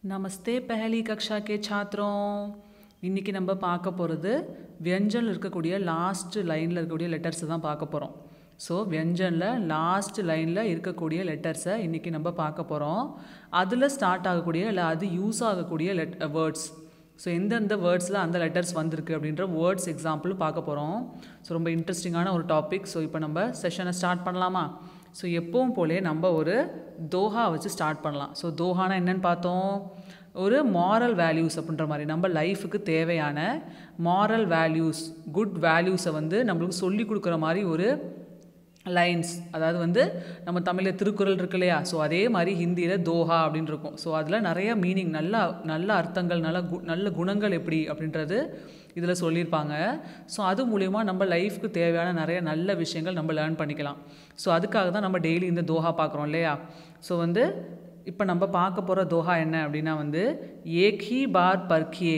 நமஸ்தே पहली कक्षा के छात्रों இன்னைக்கு நம்ம பார்க்க போகிறது வியஞ்சனில் இருக்கக்கூடிய லாஸ்ட் லைனில் இருக்கக்கூடிய லெட்டர்ஸை தான் பார்க்க போகிறோம் ஸோ வியஞ்சனில் லாஸ்ட் லைனில் இருக்கக்கூடிய லெட்டர்ஸை இன்றைக்கி நம்ம பார்க்க போகிறோம் அதில் ஸ்டார்ட் ஆகக்கூடிய இல்லை அது யூஸ் ஆகக்கூடிய லெட் வேர்ட்ஸ் ஸோ எந்தெந்த வேர்ட்ஸில் அந்த லெட்டர்ஸ் வந்திருக்கு அப்படின்ற வேர்ட்ஸ் எக்ஸாம்பிள் பார்க்க போகிறோம் ஸோ ரொம்ப இன்ட்ரெஸ்டிங்கான ஒரு டாபிக் ஸோ இப்போ நம்ம செஷனை ஸ்டார்ட் பண்ணலாமா ஸோ எப்பவும் போலே நம்ம ஒரு தோஹா வச்சு ஸ்டார்ட் பண்ணலாம் ஸோ தோஹானா என்னன்னு பார்த்தோம் ஒரு மாரல் வேல்யூஸ் அப்படின்ற மாதிரி நம்ம லைஃபுக்கு தேவையான மாரல் வேல்யூஸ் குட் வேல்யூஸை வந்து நம்மளுக்கு சொல்லி கொடுக்குற மாதிரி ஒரு லைன்ஸ் அதாவது வந்து நம்ம தமிழில் திருக்குறள் இருக்கு இல்லையா ஸோ அதே மாதிரி ஹிந்தியில் தோஹா அப்படின்னு இருக்கும் ஸோ அதில் நிறைய மீனிங் நல்ல நல்ல அர்த்தங்கள் நல்ல கு நல்ல குணங்கள் எப்படி அப்படின்றது இதில் சொல்லியிருப்பாங்க ஸோ அது மூலிமா நம்ம லைஃப்க்கு தேவையான நிறைய நல்ல விஷயங்கள் நம்ம லேர்ன் பண்ணிக்கலாம் ஸோ அதுக்காக தான் நம்ம டெய்லி இந்த தோஹா பார்க்குறோம் இல்லையா ஸோ வந்து இப்போ நம்ம பார்க்க போகிற தோஹா என்ன அப்படின்னா வந்து ஏக் ஹி பார் பர்கியே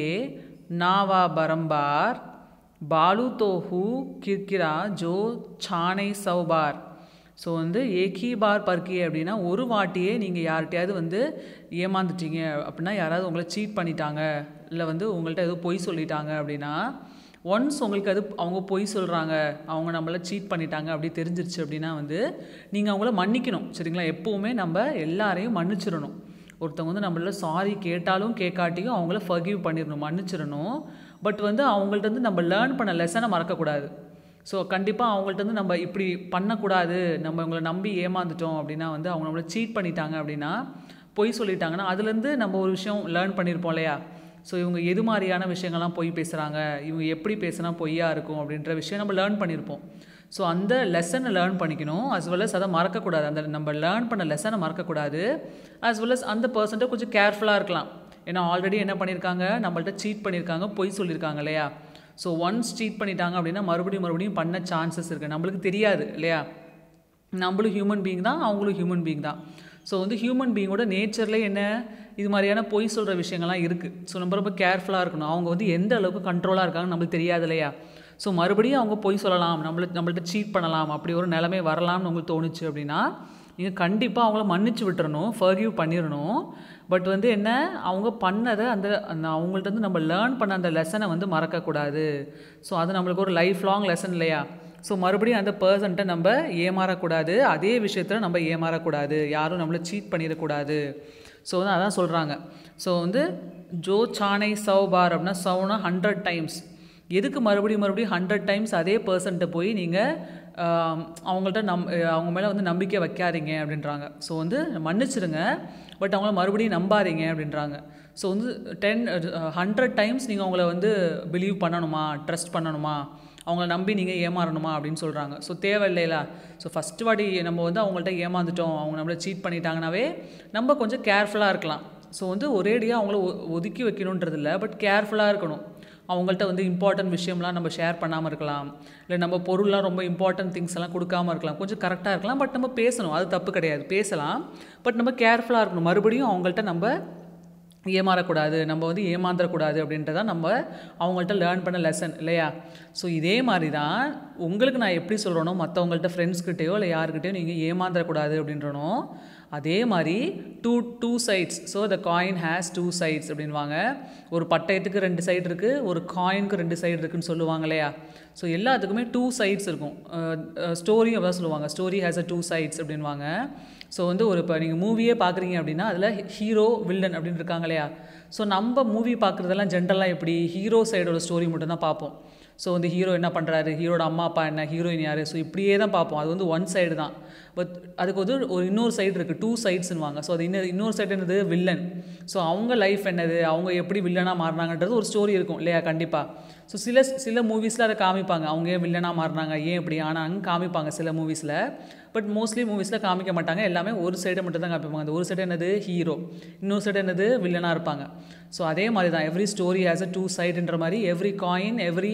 நாவா பரம்பார் பாலு தோஹு கிர்கிரா ஜோ சானை சௌபார் ஸோ வந்து ஏகி பார் பர்கி அப்படின்னா ஒரு வாட்டியே நீங்கள் யார்கிட்டயாவது வந்து ஏமாந்துட்டீங்க அப்படின்னா யாராவது உங்களை சீட் பண்ணிட்டாங்க இல்லை வந்து உங்கள்கிட்ட ஏதோ பொய் சொல்லிட்டாங்க அப்படின்னா ஒன்ஸ் உங்களுக்கு அது அவங்க பொய் சொல்கிறாங்க அவங்க நம்மளை சீட் பண்ணிட்டாங்க அப்படி தெரிஞ்சிருச்சு அப்படின்னா வந்து நீங்கள் அவங்கள மன்னிக்கணும் சரிங்களா எப்போவுமே நம்ம எல்லாரையும் மன்னிச்சிடணும் ஒருத்தவங்க வந்து நம்மள சாரி கேட்டாலும் கேட்காட்டியும் அவங்கள ஃபர்கிவ் பண்ணிடணும் மன்னிச்சிடணும் பட் வந்து அவங்கள்ட்ட வந்து நம்ம லேர்ன் பண்ண லெசனை மறக்கக்கூடாது ஸோ கண்டிப்பாக அவங்கள்ட்ட வந்து நம்ம இப்படி பண்ணக்கூடாது நம்ம இவங்களை நம்பி ஏமாந்துட்டோம் அப்படின்னா வந்து அவங்க நம்மளை சீட் பண்ணிட்டாங்க அப்படின்னா பொய் சொல்லிட்டாங்கன்னா அதுலேருந்து நம்ம ஒரு விஷயம் லேர்ன் பண்ணியிருப்போம் இல்லையா ஸோ இவங்க எது மாதிரியான விஷயங்கள்லாம் பொய் பேசுகிறாங்க இவங்க எப்படி பேசுனா பொய்யா இருக்கும் அப்படின்ற விஷயம் நம்ம லேர்ன் பண்ணியிருப்போம் ஸோ அந்த லெசனை லேர்ன் பண்ணிக்கணும் அஸ் வெல் அஸ் அதை மறக்கக்கூடாது அந்த நம்ம லேர்ன் பண்ண லெசனை மறக்கக்கூடாது அஸ் வெல் அஸ் அந்த பர்சன்ட்டை கொஞ்சம் கேர்ஃபுல்லாக இருக்கலாம் ஏன்னா ஆல்ரெடி என்ன பண்ணியிருக்காங்க நம்மள்ட்ட சீட் பண்ணியிருக்காங்க பொய் சொல்லியிருக்காங்க இல்லையா ஸோ ஒன்ஸ் சீட் பண்ணிட்டாங்க அப்படின்னா மறுபடியும் மறுபடியும் பண்ண சான்சஸ் இருக்குது நம்மளுக்கு தெரியாது இல்லையா நம்மளும் ஹியூமன் பீயிங் தான் அவங்களும் ஹியூமன் பீயிங் தான் ஸோ வந்து ஹியூமன் பீயிங்கோட நேச்சர்லேயே என்ன இது மாதிரியான பொய் சொல்கிற விஷயங்கள்லாம் இருக்குது ஸோ நம்ம ரொம்ப கேர்ஃபுல்லாக இருக்கணும் அவங்க வந்து எந்த அளவுக்கு கண்ட்ரோலாக இருக்காங்க நம்மளுக்கு தெரியாது இல்லையா ஸோ மறுபடியும் அவங்க பொய் சொல்லலாம் நம்மள நம்மள்ட்ட சீட் பண்ணலாம் அப்படி ஒரு நிலைமை வரலாம்னு உங்களுக்கு தோணுச்சு அப்படின்னா நீங்கள் கண்டிப்பாக அவங்கள மன்னிச்சு விட்டுறணும் ஃபர்கிவ் பண்ணிடணும் பட் வந்து என்ன அவங்க பண்ணதை அந்த அந்த அவங்கள்ட்ட வந்து நம்ம லேர்ன் பண்ண அந்த லெசனை வந்து மறக்கக்கூடாது ஸோ அது நம்மளுக்கு ஒரு லைஃப் லாங் லெசன் இல்லையா ஸோ மறுபடியும் அந்த பர்சன்ட்டை நம்ம ஏமாறக்கூடாது அதே விஷயத்தில் நம்ம ஏமாறக்கூடாது யாரும் நம்மளை சீட் பண்ணிடக்கூடாது ஸோ வந்து அதான் சொல்கிறாங்க ஸோ வந்து ஜோ சானை சவ் பார் அப்படின்னா சவுனா ஹண்ட்ரட் டைம்ஸ் எதுக்கு மறுபடியும் மறுபடியும் ஹண்ட்ரட் டைம்ஸ் அதே பர்சன்ட்டை போய் நீங்கள் அவங்கள்ட்ட நம் அவங்க மேலே வந்து நம்பிக்கை வைக்காதீங்க அப்படின்றாங்க ஸோ வந்து மன்னிச்சிடுங்க பட் அவங்கள மறுபடியும் நம்பாதீங்க அப்படின்றாங்க ஸோ வந்து டென் ஹண்ட்ரட் டைம்ஸ் நீங்கள் அவங்கள வந்து பிலீவ் பண்ணணுமா ட்ரஸ்ட் பண்ணணுமா அவங்கள நம்பி நீங்கள் ஏமாறணுமா அப்படின்னு சொல்கிறாங்க ஸோ தேவையில்லைல ஸோ ஃபஸ்ட்டு வாட்டி நம்ம வந்து அவங்கள்ட்ட ஏமாந்துட்டோம் அவங்க நம்மளை சீட் பண்ணிட்டாங்கனாவே நம்ம கொஞ்சம் கேர்ஃபுல்லாக இருக்கலாம் ஸோ வந்து ஒரேடியாக அவங்கள ஒதுக்கி வைக்கணுன்றது இல்லை பட் கேர்ஃபுல்லாக இருக்கணும் அவங்கள்ட்ட வந்து இம்பார்ட்டன்ட் விஷயம்லாம் நம்ம ஷேர் பண்ணாமல் இருக்கலாம் இல்லை நம்ம பொருள்லாம் ரொம்ப இம்பார்ட்டன்ட் திங்ஸ் எல்லாம் கொடுக்காமல் இருக்கலாம் கொஞ்சம் கரெக்டாக இருக்கலாம் பட் நம்ம பேசணும் அது தப்பு கிடையாது பேசலாம் பட் நம்ம கேர்ஃபுல்லாக இருக்கணும் மறுபடியும் அவங்கள்ட்ட நம்ம ஏமாறக்கூடாது நம்ம வந்து ஏமாந்துடக்கூடாது அப்படின்றதான் நம்ம அவங்கள்ட்ட லேர்ன் பண்ண லெசன் இல்லையா ஸோ இதே மாதிரி தான் உங்களுக்கு நான் எப்படி சொல்கிறேனோ மற்றவங்கள்ட்ட ஃப்ரெண்ட்ஸ்கிட்டயோ இல்லை யாருக்கிட்டேயோ நீங்கள் ஏமாந்துடக்கூடாது அப்படின்றனோ அதே மாதிரி two two sides so the coin has two sides அப்படின்வாங்க ஒரு பட்டயத்துக்கு ரெண்டு சைடு இருக்குது ஒரு காயினுக்கு ரெண்டு சைடு இருக்குதுன்னு சொல்லுவாங்க இல்லையா ஸோ எல்லாத்துக்குமே டூ சைட்ஸ் இருக்கும் ஸ்டோரியும் அதான் சொல்லுவாங்க story has a two sides அப்படின்வாங்க ஸோ வந்து ஒரு இப்போ நீங்கள் மூவியே பார்க்குறீங்க அப்படின்னா அதில் ஹீரோ வில்லன் அப்படின்னு இருக்காங்க இல்லையா ஸோ நம்ம மூவி பார்க்குறதெல்லாம் ஜென்ரலாக எப்படி ஹீரோ சைடோட ஸ்டோரி மட்டும் தான் பார்ப்போம் ஸோ வந்து ஹீரோ என்ன பண்ணுறாரு ஹீரோட அம்மா அப்பா என்ன ஹீரோயின் யார் ஸோ இப்படியே தான் பார்ப்போம் அது வந்து ஒன் சைடு தான் பட் அதுக்கு வந்து ஒரு இன்னொரு சைடு இருக்குது டூ சைட்ஸ்னுவாங்க ஸோ அது இன்னொரு இன்னொரு சைடு என்னது வில்லன் ஸோ அவங்க லைஃப் என்னது அவங்க எப்படி வில்லனாக மாறினாங்கன்றது ஒரு ஸ்டோரி இருக்கும் இல்லையா கண்டிப்பாக ஸோ சில சில மூவிஸில் அதை காமிப்பாங்க அவங்க ஏன் வில்லனாக மாறினாங்க ஏன் இப்படி ஆனால் அங்கே காமிப்பாங்க சில மூவிஸில் பட் மோஸ்ட்லி மூவிஸில் காமிக்க மாட்டாங்க எல்லாமே ஒரு சைடை மட்டும் தான் காமிப்பாங்க அந்த ஒரு சைடு என்னது ஹீரோ இன்னொரு சைடு என்னது வில்லனாக இருப்பாங்க ஸோ அதே மாதிரி தான் every story has a two சைடுன்ற மாதிரி every coin every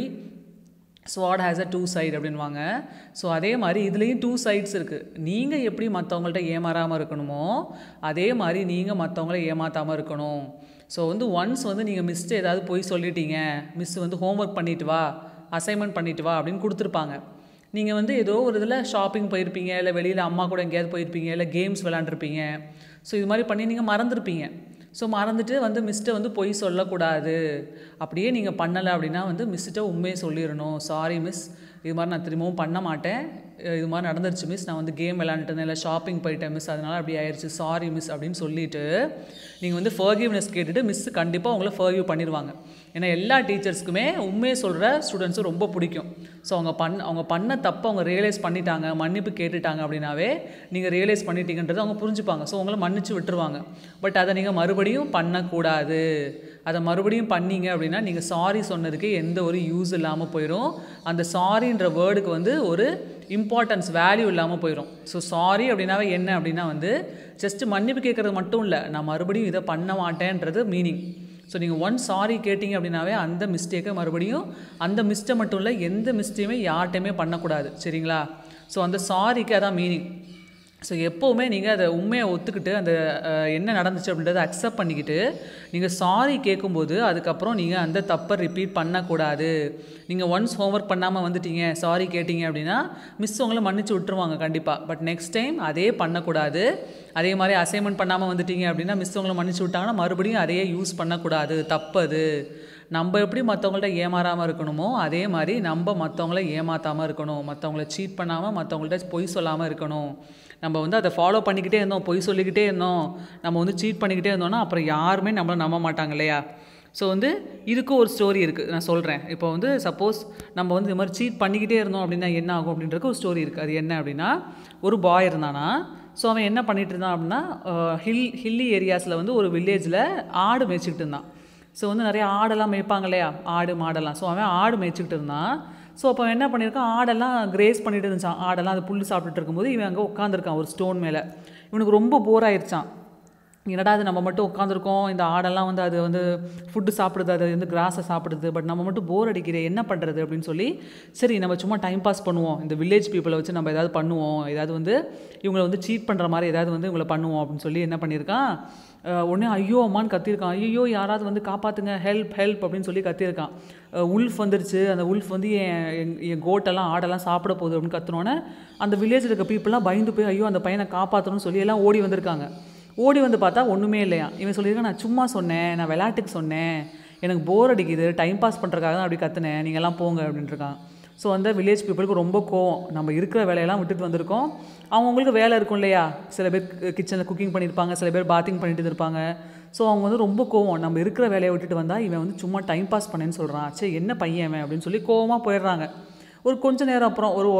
sword has a two side அப்படின்வாங்க ஸோ அதே மாதிரி இதுலேயும் டூ சைட்ஸ் இருக்குது நீங்கள் எப்படி மற்றவங்கள்ட்ட ஏமாறாமல் இருக்கணுமோ அதே மாதிரி நீங்கள் மற்றவங்கள ஏமாற்றாமல் இருக்கணும் ஸோ வந்து ஒன்ஸ் வந்து நீங்கள் மிஸ்ட்டு ஏதாவது போய் சொல்லிட்டீங்க மிஸ் வந்து ஹோம்ஒர்க் பண்ணிட்டு வா அசைன்மெண்ட் பண்ணிட்டு வா அப்படின்னு கொடுத்துருப்பாங்க நீங்கள் வந்து ஏதோ ஒரு இதில் ஷாப்பிங் போயிருப்பீங்க இல்லை வெளியில் அம்மா கூட எங்கேயாவது போயிருப்பீங்க இல்லை கேம்ஸ் விளாண்டுருப்பீங்க ஸோ இது மாதிரி பண்ணி நீங்கள் மறந்துருப்பீங்க ஸோ மறந்துட்டு வந்து மிஸ்ட்டை வந்து பொய் சொல்லக்கூடாது அப்படியே நீங்கள் பண்ணலை அப்படின்னா வந்து மிஸ்கிட்ட உண்மையை சொல்லிடணும் சாரி மிஸ் இது மாதிரி நான் திரும்பவும் பண்ண மாட்டேன் அஹ் இது மாதிரி நடந்துருச்சு மிஸ் நான் வந்து கேம் விளாண்டுட்டேன் இல்லை ஷாப்பிங் போயிட்டேன் மிஸ் அதனால் அப்படி ஆயிடுச்சு சாரி மிஸ் அப்படின்னு சொல்லிட்டு நீங்கள் வந்து ஃபர்கிவ்னஸ் கேட்டுட்டு மிஸ் கண்டிப்பாக உங்களை ஃபர்கிவ் பண்ணிடுவாங்க ஏன்னா எல்லா டீச்சர்ஸ்க்குமே உண்மையை சொல்கிற ஸ்டூடெண்ட்ஸும் ரொம்ப பிடிக்கும் ஸோ அவங்க பண்ண அவங்க பண்ண தப்பை அவங்க ரியலைஸ் பண்ணிட்டாங்க மன்னிப்பு கேட்டுட்டாங்க அப்படின்னாவே நீங்கள் ரியலைஸ் பண்ணிட்டீங்கன்றது அவங்க புரிஞ்சுப்பாங்க ஸோ உங்களை மன்னிச்சு விட்டுருவாங்க பட் அதை நீங்கள் மறுபடியும் பண்ணக்கூடாது அதை மறுபடியும் பண்ணீங்க அப்படின்னா நீங்கள் சாரி சொன்னதுக்கு எந்த ஒரு யூஸ் இல்லாமல் போயிடும் அந்த சாரின்ற வேர்டுக்கு வந்து ஒரு இம்பார்ட்டன்ஸ் வேல்யூ இல்லாமல் போயிடும் ஸோ சாரி அப்படின்னாவே என்ன அப்படின்னா வந்து ஜஸ்ட் மன்னிப்பு கேட்குறது மட்டும் இல்லை நான் மறுபடியும் இதை பண்ண மாட்டேன்றது மீனிங் ஸோ நீங்கள் ஒன் சாரி கேட்டிங்க அப்படின்னாவே அந்த மிஸ்டேக்கை மறுபடியும் அந்த மிஸ்டை மட்டும் இல்லை எந்த மிஸ்டேயுமே யார்கிட்டையுமே பண்ணக்கூடாது சரிங்களா ஸோ அந்த சாரிக்கு அதான் மீனிங் ஸோ எப்போவுமே நீங்கள் அதை உண்மையை ஒத்துக்கிட்டு அந்த அஹ், என்ன நடந்துச்சு அப்படின்றத அக்செப்ட் பண்ணிக்கிட்டு நீங்கள் சாரி கேட்கும்போது அதுக்கப்புறம் நீங்கள் அந்த தப்பை ரிப்பீட் பண்ணக்கூடாது நீங்கள் ஒன்ஸ் ஹோம்ஒர்க் பண்ணாமல் வந்துட்டீங்க சாரி கேட்டீங்க அப்படின்னா மிஸ் உங்களை மன்னிச்சு விட்டுருவாங்க கண்டிப்பாக பட் நெக்ஸ்ட் டைம் அதே பண்ணக்கூடாது அதே மாதிரி அசைன்மெண்ட் பண்ணாமல் வந்துட்டீங்க அப்படின்னா மிஸ் உங்களை மன்னிச்சு விட்டாங்கன்னா மறுபடியும் அதையே யூஸ் பண்ணக்கூடாது தப்பது நம்ம எப்படி மற்றவங்கள்ட்ட ஏமாறாமல் இருக்கணுமோ அதே மாதிரி நம்ம மற்றவங்கள ஏமாத்தாமல் இருக்கணும் மற்றவங்கள சீட் பண்ணாமல் மற்றவங்கள்ட்ட பொய் சொல்லாமல் இருக்கணும் நம்ம வந்து அதை ஃபாலோ பண்ணிக்கிட்டே இருந்தோம் பொய் சொல்லிக்கிட்டே இருந்தோம் நம்ம வந்து சீட் பண்ணிக்கிட்டே இருந்தோம்னா அப்புறம் யாருமே நம்மளை நம்ப மாட்டாங்க இல்லையா ஸோ வந்து இதுக்கும் ஒரு ஸ்டோரி இருக்குது நான் சொல்கிறேன் இப்போ வந்து சப்போஸ் நம்ம வந்து இது மாதிரி சீட் பண்ணிக்கிட்டே இருந்தோம் அப்படின்னா என்ன ஆகும் அப்படின்றதுக்கு ஒரு ஸ்டோரி இருக்குது அது என்ன அப்படின்னா ஒரு பாய் இருந்தானா ஸோ அவன் என்ன பண்ணிட்டு இருந்தான் அப்படின்னா ஹில் ஹில்லி ஏரியாஸில் வந்து ஒரு வில்லேஜில் ஆடு மேய்ச்சிக்கிட்டு இருந்தான் ஸோ வந்து நிறைய ஆடெல்லாம் மேய்ப்பாங்க இல்லையா ஆடு மாடெல்லாம் ஸோ அவன் ஆடு மேய்ச்சிக்கிட்டு இருந்தான் ஸோ அப்போ அவன் என்ன பண்ணியிருக்கான் ஆடெல்லாம் கிரேஸ் பண்ணிட்டு இருந்துச்சான் ஆடெல்லாம் அது புல் சாப்பிட்டுட்டு இருக்கும்போது இவன் அங்கே உட்காந்துருக்கான் ஒரு ஸ்டோன் மேலே இவனுக்கு ரொம்ப போர் ஆயிருச்சான் என்னடா அது நம்ம மட்டும் உட்காந்துருக்கோம் இந்த ஆடெல்லாம் வந்து அது வந்து ஃபுட்டு சாப்பிடுது அது வந்து கிராஸை சாப்பிடுது பட் நம்ம மட்டும் போர் அடிக்கிறே என்ன பண்ணுறது அப்படின்னு சொல்லி சரி நம்ம சும்மா டைம் பாஸ் பண்ணுவோம் இந்த வில்லேஜ் பீப்புளை வச்சு நம்ம ஏதாவது பண்ணுவோம் ஏதாவது வந்து இவங்களை வந்து சீட் பண்ணுற மாதிரி ஏதாவது வந்து இவங்களை பண்ணுவோம் அப்படின்னு சொல்லி என்ன பண்ணியிருக்கான் அஹ் உடனே ஐயோ அம்மான்னு கத்தியிருக்கான் ஐயோ யாராவது வந்து காப்பாற்றுங்க ஹெல்ப் ஹெல்ப் அப்படின்னு சொல்லி கத்தியிருக்கான் உல்ஃப் வந்துருச்சு அந்த உல்ஃப் வந்து என் என் என் கோட்டெல்லாம் ஆடெல்லாம் சாப்பிட போகுது அப்படின்னு கத்துனோன்னே அந்த வில்லேஜில் இருக்க பீப்புளெலாம் பயந்து போய் ஐயோ அந்த பையனை காப்பாற்றணும்னு சொல்லி எல்லாம் ஓடி வந்திருக்காங்க ஓடி வந்து பார்த்தா ஒன்றுமே இல்லையா இவன் சொல்லியிருக்கான் நான் சும்மா சொன்னேன் நான் விளையாட்டுக்கு சொன்னேன் எனக்கு போர் அடிக்குது டைம் பாஸ் பண்ணுறதுக்காக தான் அப்படி கத்துனேன் நீங்கள்லாம் போங்க அப்படின்ட்டுருக்கான் ஸோ அந்த வில்லேஜ் பீப்புளுக்கு ரொம்ப கோவம் நம்ம இருக்கிற வேலையெல்லாம் விட்டுட்டு வந்திருக்கோம் அவங்கவுங்களுக்கு வேலை இருக்கும் இல்லையா சில பேர் கிச்சனில் குக்கிங் பண்ணியிருப்பாங்க சில பேர் பாத்திங் பண்ணிட்டு இருப்பாங்க ஸோ அவங்க வந்து ரொம்ப கோவம் நம்ம இருக்கிற வேலையை விட்டுட்டு வந்தால் இவன் வந்து சும்மா டைம் பாஸ் பண்ணேன்னு சொல்கிறான் சரி என்ன பையன் அவன் அப்படின்னு சொல்லி கோவமாக போயிடுறாங்க ஒரு கொஞ்ச நேரம் அப்புறம் ஒரு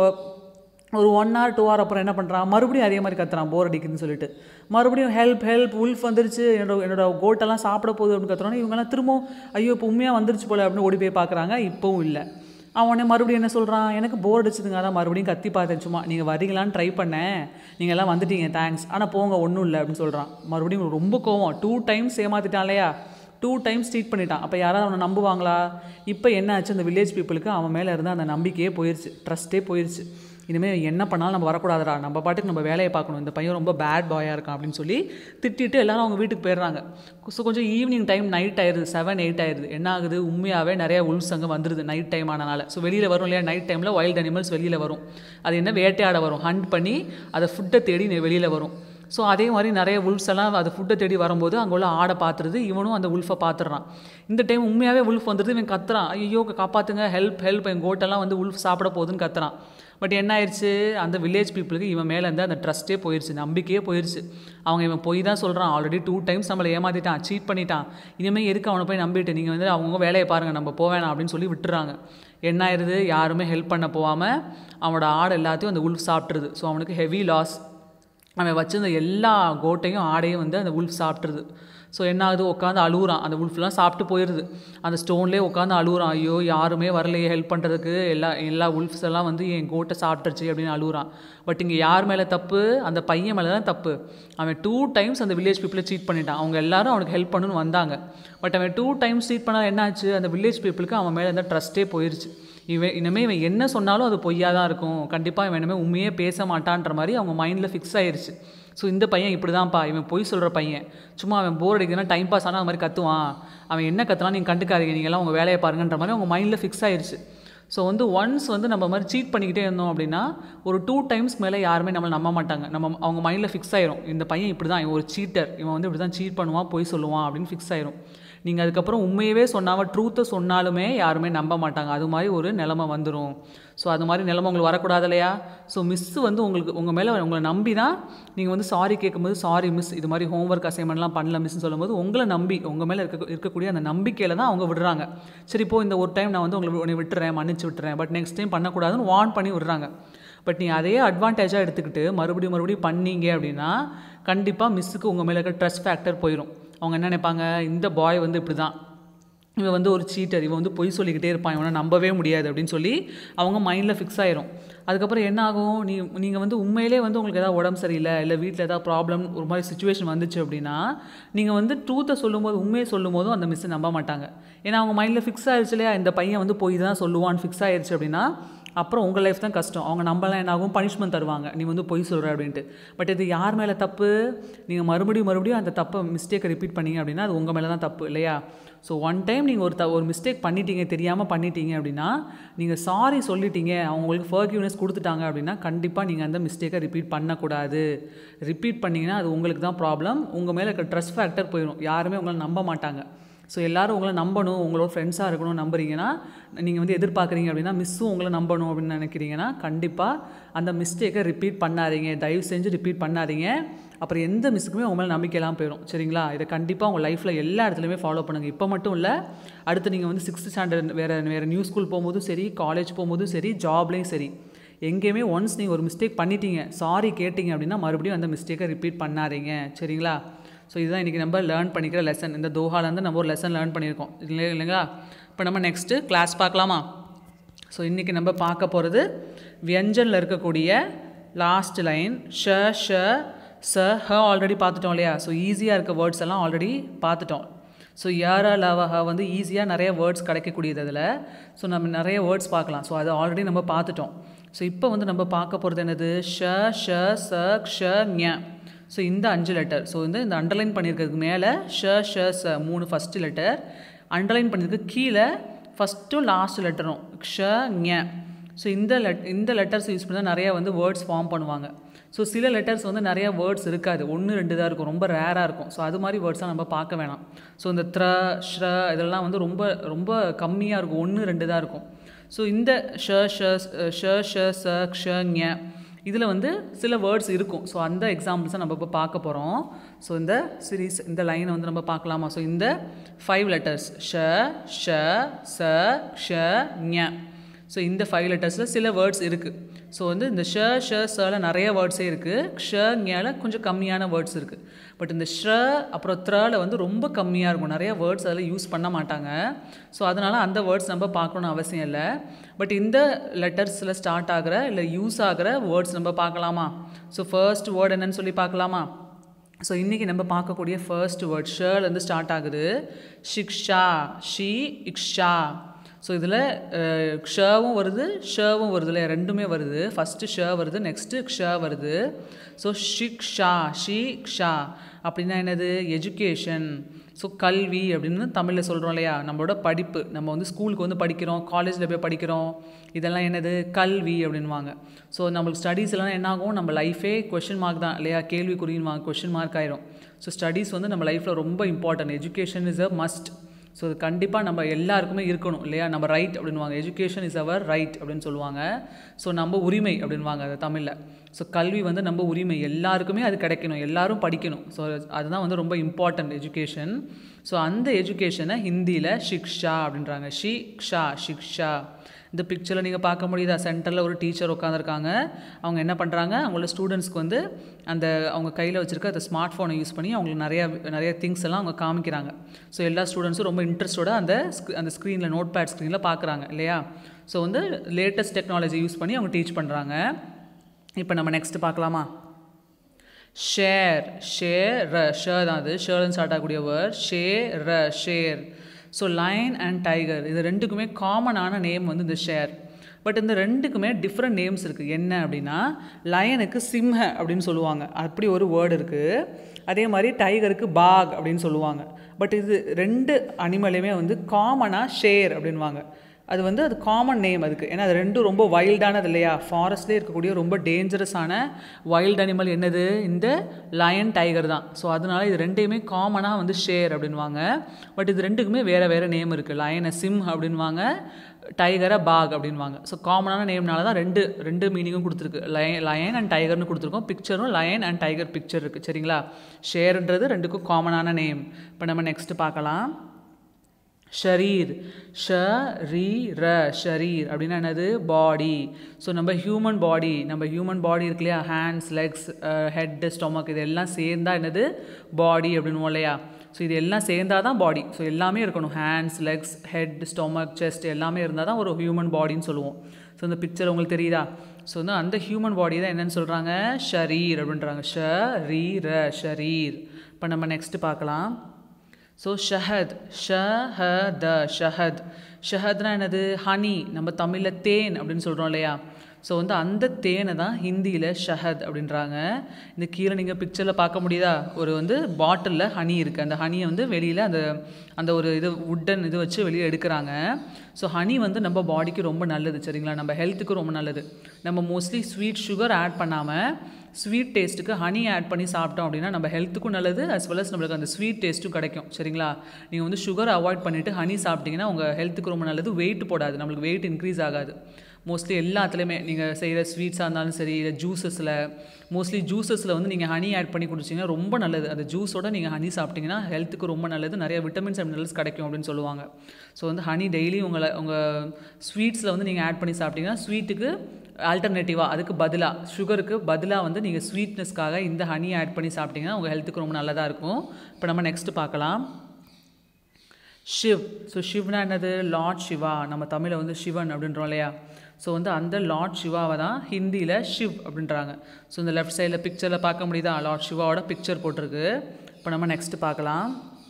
ஒரு ஒன் ஹவர் டூ ஹவர் அப்புறம் என்ன பண்ணுறான் மறுபடியும் அதே மாதிரி கத்துறான் போர் அடிக்குதுன்னு சொல்லிட்டு மறுபடியும் ஹெல்ப் ஹெல்ப் உல்ஃப் வந்துருச்சு என்னோட என்னோட கோட்டெல்லாம் சாப்பிட போகுது அப்படின்னு கத்துறோன்னே இவங்கெல்லாம் திரும்பவும் ஐயோ இப்போ உண்மையாக வந்துருச்சு போல அப்படின்னு ஓடி போய் பார்க்குறாங்க இப்போவும் இல்லை அவன் உடனே மறுபடியும் என்ன சொல்கிறான் எனக்கு போர் அடிச்சதுங்க அதான் மறுபடியும் கத்தி பார்த்தேன் சும்மா நீங்கள் வரீங்களான்னு ட்ரை பண்ணேன் நீங்கள் எல்லாம் வந்துட்டீங்க தேங்க்ஸ் ஆனால் போங்க ஒன்றும் இல்லை அப்படின்னு சொல்கிறான் மறுபடியும் ரொம்ப கோவம் டூ டைம்ஸ் ஏமாத்திட்டான் இல்லையா டூ டைம்ஸ் ட்ரீட் பண்ணிட்டான் அப்போ யாராவது அவனை நம்புவாங்களா இப்போ என்ன ஆச்சு அந்த வில்லேஜ் பீப்புளுக்கு அவன் மேலே இருந்த அந்த நம்பிக்கையே போயிடுச்சு ட்ரஸ்ட்டே போயிடுச்சு இனிமேல் என்ன பண்ணாலும் நம்ம வரக்கூடாதுடா நம்ம பாட்டுக்கு நம்ம வேலையை பார்க்கணும் இந்த பையன் ரொம்ப பேட் பாயாக இருக்கான் அப்படின்னு சொல்லி திட்டிட்டு எல்லாரும் அவங்க வீட்டுக்கு போயிடுறாங்க ஸோ கொஞ்சம் ஈவினிங் டைம் நைட் ஆயிடுது செவன் எயிட் ஆயிடுது என்ன ஆகுது உண்மையாகவே நிறைய உல்ஸ் அங்கே வந்துடுது நைட் டைம் ஆனனால ஸோ வெளியில் வரும் இல்லையா நைட் டைமில் வைல்ட் அனிமல்ஸ் வெளியில் வரும் அது என்ன வேட்டையாட வரும் ஹண்ட் பண்ணி அதை ஃபுட்டை தேடி வெளியில் வரும் ஸோ அதே மாதிரி நிறைய உல்ஃப்ஸ் எல்லாம் அது ஃபுட்டை தேடி வரும்போது அங்கே உள்ள ஆடை பார்த்துருது இவனும் அந்த உல்ஃபை பார்த்துடுறான் இந்த டைம் உண்மையாகவே உல்ஃப் வந்துடுது இவன் கத்துறான் ஐயோ காப்பாற்றுங்க ஹெல்ப் ஹெல்ப் என் கோட்டெல்லாம் வந்து உல்ஃப் சாப்பிட போகுதுன்னு கத்துறான் பட் என்ன ஆயிடுச்சு அந்த வில்லேஜ் பீப்புளுக்கு இவன் மேலே இருந்து அந்த ட்ரஸ்ட்டே போயிடுச்சு நம்பிக்கையே போயிடுச்சு அவங்க இவன் போய் தான் சொல்கிறான் ஆல்ரெடி டூ டைம்ஸ் நம்மளை ஏமாற்றிட்டான் சீட் பண்ணிட்டான் இனிமேல் எதுக்கு அவனை போய் நம்பிட்டு நீங்கள் வந்து அவங்கவுங்க வேலையை பாருங்கள் நம்ம போவேணாம் அப்படின்னு சொல்லி விட்டுறாங்க என்ன ஆயிடுது யாருமே ஹெல்ப் பண்ண போகாமல் அவனோட ஆடு எல்லாத்தையும் அந்த உல்ஃப் சாப்பிட்ருது ஸோ அவனுக்கு ஹெவி லாஸ் அவன் வச்சிருந்த எல்லா கோட்டையும் ஆடையும் வந்து அந்த உல்ஃப் சாப்பிட்ருது ஸோ என்ன ஆகுது உட்காந்து அழுகுறான் அந்த உல்ஃப்லாம் சாப்பிட்டு போயிடுது அந்த ஸ்டோன்லேயே உட்காந்து அழுகுறான் ஐயோ யாருமே வரலையே ஹெல்ப் பண்ணுறதுக்கு எல்லா எல்லா உல்ஃப்ஸ் எல்லாம் வந்து என் கோட்டை சாப்பிட்டுருச்சு அப்படின்னு அழுகுறான் பட் இங்கே யார் மேலே தப்பு அந்த பையன் மேலே தான் தப்பு அவன் டூ டைம்ஸ் அந்த வில்லேஜ் பீப்புளை சீட் பண்ணிட்டான் அவங்க எல்லாரும் அவனுக்கு ஹெல்ப் பண்ணணும்னு வந்தாங்க பட் அவன் டூ டைம்ஸ் சீட் பண்ணால் என்னாச்சு அந்த வில்லேஜ் பீப்புளுக்கு அவன் மேலே இருந்த ட்ரஸ்ட்டே போயிடுச்சு இவன் இனிமேல் இவன் என்ன சொன்னாலும் அது பொய்யாக தான் இருக்கும் கண்டிப்பாக இவன் இனிமேல் உண்மையே பேச மாட்டான்ற மாதிரி அவங்க மைண்டில் ஃபிக்ஸ் ஆயிருச்சு ஸோ இந்த பையன் இப்படி தான்ப்பா இவன் பொய் சொல்கிற பையன் சும்மா அவன் போர் அடிக்குதுன்னா டைம் பாஸ் ஆனால் அது மாதிரி கத்துவான் அவன் என்ன கத்துலாம் நீங்கள் கண்டுக்காதீங்க நீங்கள்லாம் உங்கள் வேலையை பாருங்கன்ற மாதிரி அவங்க மைண்டில் ஃபிக்ஸ் ஆயிருச்சு ஸோ வந்து ஒன்ஸ் வந்து நம்ம மாதிரி சீட் பண்ணிக்கிட்டே இருந்தோம் அப்படின்னா ஒரு டூ டைம்ஸ் மேலே யாருமே நம்மளை நம்ப மாட்டாங்க நம்ம அவங்க மைண்டில் ஃபிக்ஸ் ஆயிரும் இந்த பையன் இப்படி தான் இவன் ஒரு சீட்டர் இவன் வந்து இப்படி தான் சீட் பண்ணுவான் பொய் சொல்லுவான் அப்படின்னு ஃபிக்ஸ் ஆயிரும் நீங்கள் அதுக்கப்புறம் உண்மையவே சொன்னாமல் ட்ரூத்தை சொன்னாலுமே யாருமே நம்ப மாட்டாங்க அது மாதிரி ஒரு நிலமை வந்துடும் ஸோ அது மாதிரி நிலமை உங்களுக்கு வரக்கூடாது இல்லையா ஸோ மிஸ்ஸு வந்து உங்களுக்கு உங்கள் மேலே உங்களை நம்பி தான் நீங்கள் வந்து சாரி கேட்கும்போது சாரி மிஸ் இது மாதிரி ஹோம்ஒர்க் அசைன்மெண்ட்லாம் பண்ணல மிஸ்ன்னு சொல்லும்போது உங்களை நம்பி உங்கள் மேலே இருக்க இருக்கக்கூடிய அந்த நம்பிக்கையில் தான் அவங்க விடுறாங்க சரி இப்போ இந்த ஒரு டைம் நான் வந்து உங்களை உன்னை விட்டுறேன் மன்னிச்சு விட்டுறேன் பட் நெக்ஸ்ட் டைம் பண்ணக்கூடாதுன்னு வார்ன் பண்ணி விடுறாங்க பட் நீ அதே அட்வான்டேஜாக எடுத்துக்கிட்டு மறுபடியும் மறுபடியும் பண்ணீங்க அப்படின்னா கண்டிப்பாக மிஸ்ஸுக்கு உங்கள் மேலே இருக்க ட்ரஸ்ட் ஃபேக்டர் போயிடும் அவங்க என்ன நினைப்பாங்க இந்த பாய் வந்து இப்படி தான் இவன் வந்து ஒரு சீட்டர் இவன் வந்து பொய் சொல்லிக்கிட்டே இருப்பான் இவனை நம்பவே முடியாது அப்படின்னு சொல்லி அவங்க மைண்டில் ஃபிக்ஸ் ஆயிரும் அதுக்கப்புறம் என்ன ஆகும் நீ நீங்கள் வந்து உண்மையிலே வந்து உங்களுக்கு ஏதாவது உடம்பு சரியில்லை இல்லை வீட்டில் ஏதாவது ப்ராப்ளம் ஒரு மாதிரி சுச்சுவேஷன் வந்துச்சு அப்படின்னா நீங்கள் வந்து ட்ரூத்தை சொல்லும்போது உண்மையை சொல்லும் போதும் அந்த மிஸ்ஸை நம்ப மாட்டாங்க ஏன்னா அவங்க மைண்டில் ஃபிக்ஸ் ஆயிடுச்சு இல்லையா இந்த பையன் வந்து போய் தான் சொல்லுவான்னு ஃபிக்ஸ் ஆயிடுச்சு அப்படின்னா அப்புறம் உங்கள் லைஃப் தான் கஷ்டம் அவங்க நம்பலாம் என்ன ஆகும் பனிஷ்மெண்ட் தருவாங்க நீ வந்து பொய் சொல்கிற அப்படின்ட்டு பட் இது யார் மேலே தப்பு நீங்கள் மறுபடியும் மறுபடியும் அந்த தப்பை மிஸ்டேக்கை ரிப்பீட் பண்ணீங்க அப்படின்னா அது உங்கள் மேலே தான் தப்பு இல்லையா ஸோ ஒன் டைம் நீங்கள் ஒரு த ஒரு மிஸ்டேக் பண்ணிட்டீங்க தெரியாமல் பண்ணிட்டீங்க அப்படின்னா நீங்கள் சாரி சொல்லிட்டீங்க அவங்களுக்கு ஃபர்கிவ்னஸ் கொடுத்துட்டாங்க அப்படின்னா கண்டிப்பாக நீங்கள் அந்த மிஸ்டேக்கை ரிப்பீட் பண்ணக்கூடாது ரிப்பீட் பண்ணிங்கன்னா அது உங்களுக்கு தான் ப்ராப்ளம் உங்கள் மேலே இருக்க ட்ரஸ்ட் ஃபேக்டர் போயிடும் யாருமே உங்களை நம்ப மாட்டாங்க ஸோ எல்லோரும் உங்களை நம்பணும் உங்களோட ஃப்ரெண்ட்ஸாக இருக்கணும் நம்புறீங்கன்னா நீங்கள் வந்து எதிர்பார்க்குறீங்க அப்படின்னா மிஸ்ஸும் உங்களை நம்பணும் அப்படின்னு நினைக்கிறீங்கன்னா கண்டிப்பாக அந்த மிஸ்டேக்கை ரிப்பீட் பண்ணாதீங்க தயவு செஞ்சு ரிப்பீட் பண்ணாதீங்க அப்புறம் எந்த மிஸ்ஸுக்குமே உங்க மேலே நம்பிக்கையெல்லாம் போயிடும் சரிங்களா இதை கண்டிப்பாக உங்கள் லைஃப்பில் எல்லா இடத்துலையுமே ஃபாலோ பண்ணுங்கள் இப்போ மட்டும் இல்லை அடுத்து நீங்கள் வந்து சிக்ஸ்த் ஸ்டாண்டர்ட் வேறு வேறு நியூ ஸ்கூல் போகும்போதும் சரி காலேஜ் போகும்போதும் சரி ஜாப்லேயும் சரி எங்கேயுமே ஒன்ஸ் நீங்கள் ஒரு மிஸ்டேக் பண்ணிட்டீங்க சாரி கேட்டிங்க அப்படின்னா மறுபடியும் அந்த மிஸ்டேக்கை ரிப்பீட் பண்ணாதீங்க சரிங்களா ஸோ இதுதான் இன்றைக்கி நம்ம லேர்ன் பண்ணிக்கிற லெசன் இந்த தோஹாலேருந்து நம்ம ஒரு லெசன் லேர்ன் பண்ணியிருக்கோம் இல்லை இல்லைங்களா இப்போ நம்ம நெக்ஸ்ட்டு கிளாஸ் பார்க்கலாமா ஸோ இன்றைக்கி நம்ம பார்க்க போகிறது வியஞ்சனில் இருக்கக்கூடிய லாஸ்ட் லைன் ஷ ஷ ச ஹ ஆல்ரெடி பார்த்துட்டோம் இல்லையா ஸோ ஈஸியாக இருக்க வேர்ட்ஸ் எல்லாம் ஆல்ரெடி பார்த்துட்டோம் ஸோ யார லவ ஹ வந்து ஈஸியாக நிறைய வேர்ட்ஸ் கிடைக்கக்கூடியது அதில் ஸோ நம்ம நிறைய வேர்ட்ஸ் பார்க்கலாம் ஸோ அதை ஆல்ரெடி நம்ம பார்த்துட்டோம் ஸோ இப்போ வந்து நம்ம பார்க்க போகிறது என்னது ஷ ஷ ச க்ஷ ஞ ஸோ இந்த அஞ்சு லெட்டர் ஸோ வந்து இந்த அண்டர்லைன் பண்ணியிருக்கிறதுக்கு மேலே ஷ ஷ ச மூணு ஃபஸ்ட்டு லெட்டர் அண்டர்லைன் பண்ணியிருக்கு கீழே ஃபஸ்ட்டும் லாஸ்ட் லெட்டரும் க்ஷ ஞ ஸோ இந்த லெட் இந்த லெட்டர்ஸ் யூஸ் பண்ணி தான் நிறையா வந்து வேர்ட்ஸ் ஃபார்ம் பண்ணுவாங்க ஸோ சில லெட்டர்ஸ் வந்து நிறைய வேர்ட்ஸ் இருக்காது ஒன்று ரெண்டு தான் இருக்கும் ரொம்ப ரேராக இருக்கும் ஸோ அது மாதிரி வேர்ட்ஸ்லாம் நம்ம பார்க்க வேணாம் ஸோ இந்த த்ர ஷ்ர இதெல்லாம் வந்து ரொம்ப ரொம்ப கம்மியாக இருக்கும் ஒன்று ரெண்டு தான் இருக்கும் ஸோ இந்த ஷ ஷ ஷ ஷ ச க்ஷ ஞ இதில் வந்து சில வேர்ட்ஸ் இருக்கும் ஸோ அந்த எக்ஸாம்பிள்ஸை நம்ம இப்போ பார்க்க போகிறோம் ஸோ இந்த சீரீஸ் இந்த லைனை வந்து நம்ம பார்க்கலாமா ஸோ இந்த ஃபைவ் லெட்டர்ஸ் ஷ ஷ ச ஷ ஞ ஸோ இந்த ஃபைவ் லெட்டர்ஸில் சில வேர்ட்ஸ் இருக்குது ஸோ வந்து இந்த ஷ ஷ சல நிறைய வேர்ட்ஸே இருக்குது க்ஷ ஞல கொஞ்சம் கம்மியான வேர்ட்ஸ் இருக்குது பட் இந்த ஷ்ர அப்புறம் த்ரல வந்து ரொம்ப கம்மியாக இருக்கும் நிறைய வேர்ட்ஸ் அதில் யூஸ் பண்ண மாட்டாங்க ஸோ அதனால் அந்த வேர்ட்ஸ் நம்ம பார்க்கணும்னு அவசியம் இல்லை பட் இந்த லெட்டர்ஸில் ஸ்டார்ட் ஆகிற இல்லை யூஸ் ஆகிற வேர்ட்ஸ் நம்ம பார்க்கலாமா ஸோ ஃபர்ஸ்ட் வேர்ட் என்னன்னு சொல்லி பார்க்கலாமா ஸோ இன்றைக்கி நம்ம பார்க்கக்கூடிய ஃபர்ஸ்ட் வேர்ட் ஷேர்லேருந்து ஸ்டார்ட் ஆகுது ஷிக்ஷா ஷி இக்ஷா ஸோ இதில் க்ஷவும் வருது ஷவும் வருது இல்லையா ரெண்டுமே வருது ஃபஸ்ட்டு ஷ வருது நெக்ஸ்ட்டு க்ஷ வருது ஸோ ஷிக்ஷா ஷி க்ஷா அப்படின்னா என்னது எஜுகேஷன் ஸோ கல்வி அப்படின்னு தமிழில் சொல்கிறோம் இல்லையா நம்மளோட படிப்பு நம்ம வந்து ஸ்கூலுக்கு வந்து படிக்கிறோம் காலேஜில் போய் படிக்கிறோம் இதெல்லாம் என்னது கல்வி அப்படின்வாங்க ஸோ நம்மளுக்கு ஸ்டடீஸ் எல்லாம் என்ன ஆகும் நம்ம லைஃபே கொஷின் மார்க் தான் இல்லையா கேள்விக்குறின்வாங்க கொஷின் மார்க் ஆயிரும் ஸோ ஸ்டடீஸ் வந்து நம்ம லைஃப்பில் ரொம்ப important education is a must so இது கண்டிப்பாக நம்ம எல்லாருக்குமே இருக்கணும் இல்லையா நம்ம ரைட் அப்படின்வாங்க எஜுகேஷன் இஸ் அவர் ரைட் அப்படின்னு சொல்லுவாங்க ஸோ நம்ம உரிமை அப்படின்வாங்க அது தமிழில் ஸோ கல்வி வந்து நம்ம உரிமை எல்லாருக்குமே அது கிடைக்கணும் எல்லாரும் படிக்கணும் ஸோ அதுதான் வந்து ரொம்ப இம்பார்ட்டன்ட் எஜுகேஷன் ஸோ அந்த எஜுகேஷனை ஹிந்தியில் ஷிக்ஷா அப்படின்றாங்க ஷி க்ஷா ஷிக்ஷா இந்த பிக்சரில் நீங்கள் பார்க்க முடியுதா சென்டரில் ஒரு டீச்சர் உட்காந்துருக்காங்க அவங்க என்ன பண்ணுறாங்க அவங்களோட ஸ்டூடெண்ட்ஸ்க்கு வந்து அந்த அவங்க கையில் வச்சுருக்க அந்த ஸ்மார்ட் ஃபோனை யூஸ் பண்ணி அவங்களுக்கு நிறைய நிறைய திங்ஸ் எல்லாம் அவங்க காமிக்கிறாங்க ஸோ எல்லா ஸ்டூடெண்ட்ஸும் ரொம்ப இன்ட்ரெஸ்டோட அந்த அந்த ஸ்க்ரீனில் நோட் பேட் ஸ்க்ரீனில் பார்க்குறாங்க இல்லையா ஸோ வந்து லேட்டஸ்ட் டெக்னாலஜி யூஸ் பண்ணி அவங்க டீச் பண்ணுறாங்க இப்போ நம்ம நெக்ஸ்ட் பார்க்கலாமா ஷேர் ஷேர் ர ஷேர் தான் அது ஷேர்னு ஸ்டார்ட் ஆகக்கூடிய வேர்ட் ஷே ர ஷேர் ஸோ லைன் அண்ட் டைகர் இது ரெண்டுக்குமே காமனான நேம் வந்து இந்த ஷேர் பட் இந்த ரெண்டுக்குமே டிஃப்ரெண்ட் நேம்ஸ் இருக்குது என்ன அப்படின்னா லயனுக்கு சிம்ஹ அப்படின்னு சொல்லுவாங்க அப்படி ஒரு வேர்டு இருக்குது அதே மாதிரி டைகருக்கு பாக் அப்படின்னு சொல்லுவாங்க பட் இது ரெண்டு அனிமலையுமே வந்து காமனாக ஷேர் அப்படின்வாங்க அது வந்து அது காமன் நேம் அதுக்கு ஏன்னா அது ரெண்டும் ரொம்ப வைல்டானது இல்லையா ஃபாரஸ்ட்லேயே இருக்கக்கூடிய ரொம்ப டேஞ்சரஸான வைல்ட் அனிமல் என்னது இந்த லயன் டைகர் தான் ஸோ அதனால இது ரெண்டையுமே காமனாக வந்து ஷேர் அப்படின்வாங்க பட் இது ரெண்டுக்குமே வேறு வேறு நேம் இருக்குது லயனை சிம் அப்படின்வாங்க டைகரை பாக் அப்படின்வாங்க ஸோ காமனான நேம்னால தான் ரெண்டு ரெண்டு மீனிங்கும் கொடுத்துருக்கு லயன் லயன் அண்ட் டைகர்னு கொடுத்துருக்கோம் பிக்சரும் லயன் அண்ட் டைகர் பிக்சர் இருக்குது சரிங்களா ஷேர்ன்றது ரெண்டுக்கும் காமனான நேம் இப்போ நம்ம நெக்ஸ்ட் பார்க்கலாம் ஷரீர் ஷ ரீ ர ஷரீர் அப்படின்னா என்னது பாடி ஸோ நம்ம ஹியூமன் பாடி நம்ம ஹியூமன் பாடி இருக்கு இல்லையா ஹேண்ட்ஸ் லெக்ஸ் ஹெட் ஸ்டொமக் இது எல்லாம் சேர்ந்தா என்னது பாடி அப்படின்னு இல்லையா ஸோ இது எல்லாம் சேர்ந்தால் தான் பாடி ஸோ எல்லாமே இருக்கணும் hands legs head stomach chest எல்லாமே இருந்தால் தான் ஒரு ஹியூமன் பாடின்னு சொல்லுவோம் ஸோ இந்த பிக்சர் உங்களுக்கு தெரியுதா ஸோ வந்து அந்த ஹியூமன் பாடி தான் என்னென்னு சொல்கிறாங்க ஷரீர் அப்படின்றாங்க ஷ ரீ ர ஷரீர் இப்போ நம்ம நெக்ஸ்ட் பார்க்கலாம் ஸோ ஷஹத் ஷஹ த ஷஹத் ஷஹத்னா என்னது ஹனி நம்ம தமிழில் தேன் அப்படின்னு சொல்கிறோம் இல்லையா ஸோ வந்து அந்த தேனை தான் ஹிந்தியில் ஷஹத் அப்படின்றாங்க இந்த கீழே நீங்கள் பிக்சரில் பார்க்க முடியுதா ஒரு வந்து பாட்டிலில் ஹனி இருக்குது அந்த ஹனியை வந்து வெளியில் அந்த அந்த ஒரு இது உட்டன் இது வச்சு வெளியே எடுக்கிறாங்க ஸோ ஹனி வந்து நம்ம பாடிக்கு ரொம்ப நல்லது சரிங்களா நம்ம ஹெல்த்துக்கு ரொம்ப நல்லது நம்ம மோஸ்ட்லி ஸ்வீட் சுகர் ஆட் பண்ணாமல் ஸ்வீட் டேஸ்ட்டுக்கு ஹனி ஆட் பண்ணி சாப்பிட்டோம் அப்படின்னா நம்ம ஹெல்த்துக்கும் நல்லது அஸ் வெல் அஸ் நம்மளுக்கு அந்த ஸ்வீட் டேஸ்ட்டும் கிடைக்கும் சரிங்களா நீங்கள் வந்து சுகர் அவாய்ட் பண்ணிவிட்டு ஹனி சாப்பிட்டீங்கன்னா உங்கள் ஹெல்த்துக்கு ரொம்ப நல்லது வெயிட் போடாது நம்மளுக்கு வெயிட் இன்க்ரீஸ் ஆகாது மோஸ்ட்லி எல்லாத்துலேயுமே நீங்கள் செய்கிற ஸ்வீட்ஸாக இருந்தாலும் சரி இல்லை ஜூஸஸில் மோஸ்ட்லி ஜூஸஸில் வந்து நீங்கள் ஹனி ஆட் பண்ணி குடிச்சிங்கன்னா ரொம்ப நல்லது அந்த ஜூஸோட நீங்கள் ஹனி சாப்பிட்டீங்கன்னா ஹெல்த்துக்கு ரொம்ப நல்லது நிறைய விட்டமின்ஸ் அண்ட் மினரல்ஸ் கிடைக்கும் அப்படின்னு சொல்லுவாங்க ஸோ வந்து ஹனி டெய்லி உங்களை உங்கள் ஸ்வீட்ஸில் வந்து நீங்கள் ஆட் பண்ணி சாப்பிட்டீங்கன்னா ஸ்வீட்டுக்கு ஆல்டர்னேட்டிவாக அதுக்கு பதிலாக சுகருக்கு பதிலாக வந்து நீங்கள் ஸ்வீட்னஸ்க்காக இந்த ஹனி ஆட் பண்ணி சாப்பிட்டீங்கன்னா உங்கள் ஹெல்த்துக்கு ரொம்ப நல்லதாக இருக்கும் இப்போ நம்ம நெக்ஸ்ட்டு பார்க்கலாம் ஷிவ் ஸோ ஷிவ்னா என்னது லார்ட் சிவா நம்ம தமிழில் வந்து சிவன் அப்படின்றோம் இல்லையா ஸோ வந்து அந்த லார்ட் சிவாவை தான் ஹிந்தியில் ஷிவ் அப்படின்றாங்க ஸோ இந்த லெஃப்ட் சைடில் பிக்சரில் பார்க்க முடியுதா லார்ட் சிவாவோட பிக்சர் போட்டிருக்கு இப்போ நம்ம நெக்ஸ்ட் பார்க்கலாம்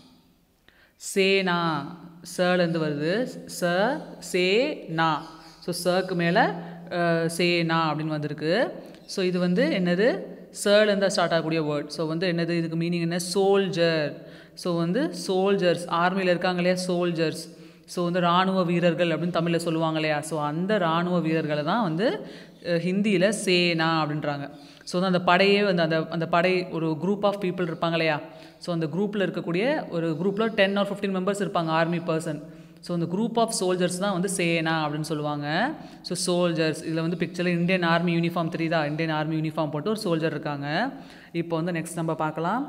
சேனா சலேருந்து வருது ச சே நா ஸோ சக்கு மேலே சேனா அப்படின்னு வந்திருக்கு ஸோ இது வந்து என்னது சர்லேருந்து ஸ்டார்ட் ஆகக்கூடிய வேர்ட் ஸோ வந்து என்னது இதுக்கு மீனிங் என்ன சோல்ஜர் ஸோ வந்து சோல்ஜர்ஸ் ஆர்மியில் இருக்காங்க இல்லையா சோல்ஜர்ஸ் ஸோ வந்து இராணுவ வீரர்கள் அப்படின்னு தமிழில் சொல்லுவாங்க இல்லையா ஸோ அந்த இராணுவ வீரர்களை தான் வந்து ஹிந்தியில் சேனா அப்படின்றாங்க ஸோ வந்து அந்த படையே வந்து அந்த அந்த படை ஒரு குரூப் ஆஃப் பீப்புள் இருப்பாங்க இல்லையா ஸோ அந்த குரூப்பில் இருக்கக்கூடிய ஒரு குரூப்பில் டென் ஆர் ஃபிஃப்டீன் மெம்பர்ஸ் இருப்பாங்க ஆர்மி பர்சன் ஸோ இந்த குரூப் ஆஃப் சோல்ஜர்ஸ் தான் வந்து சேனா அப்படின்னு சொல்லுவாங்க ஸோ சோல்ஜர்ஸ் இதில் வந்து பிக்சரில் இந்தியன் ஆர்மி யூனிஃபார்ம் தெரியுதா இந்தியன் ஆர்மி யூனிஃபார்ம் போட்டு ஒரு சோல்ஜர் இருக்காங்க இப்போ வந்து நெக்ஸ்ட் நம்ம பார்க்கலாம்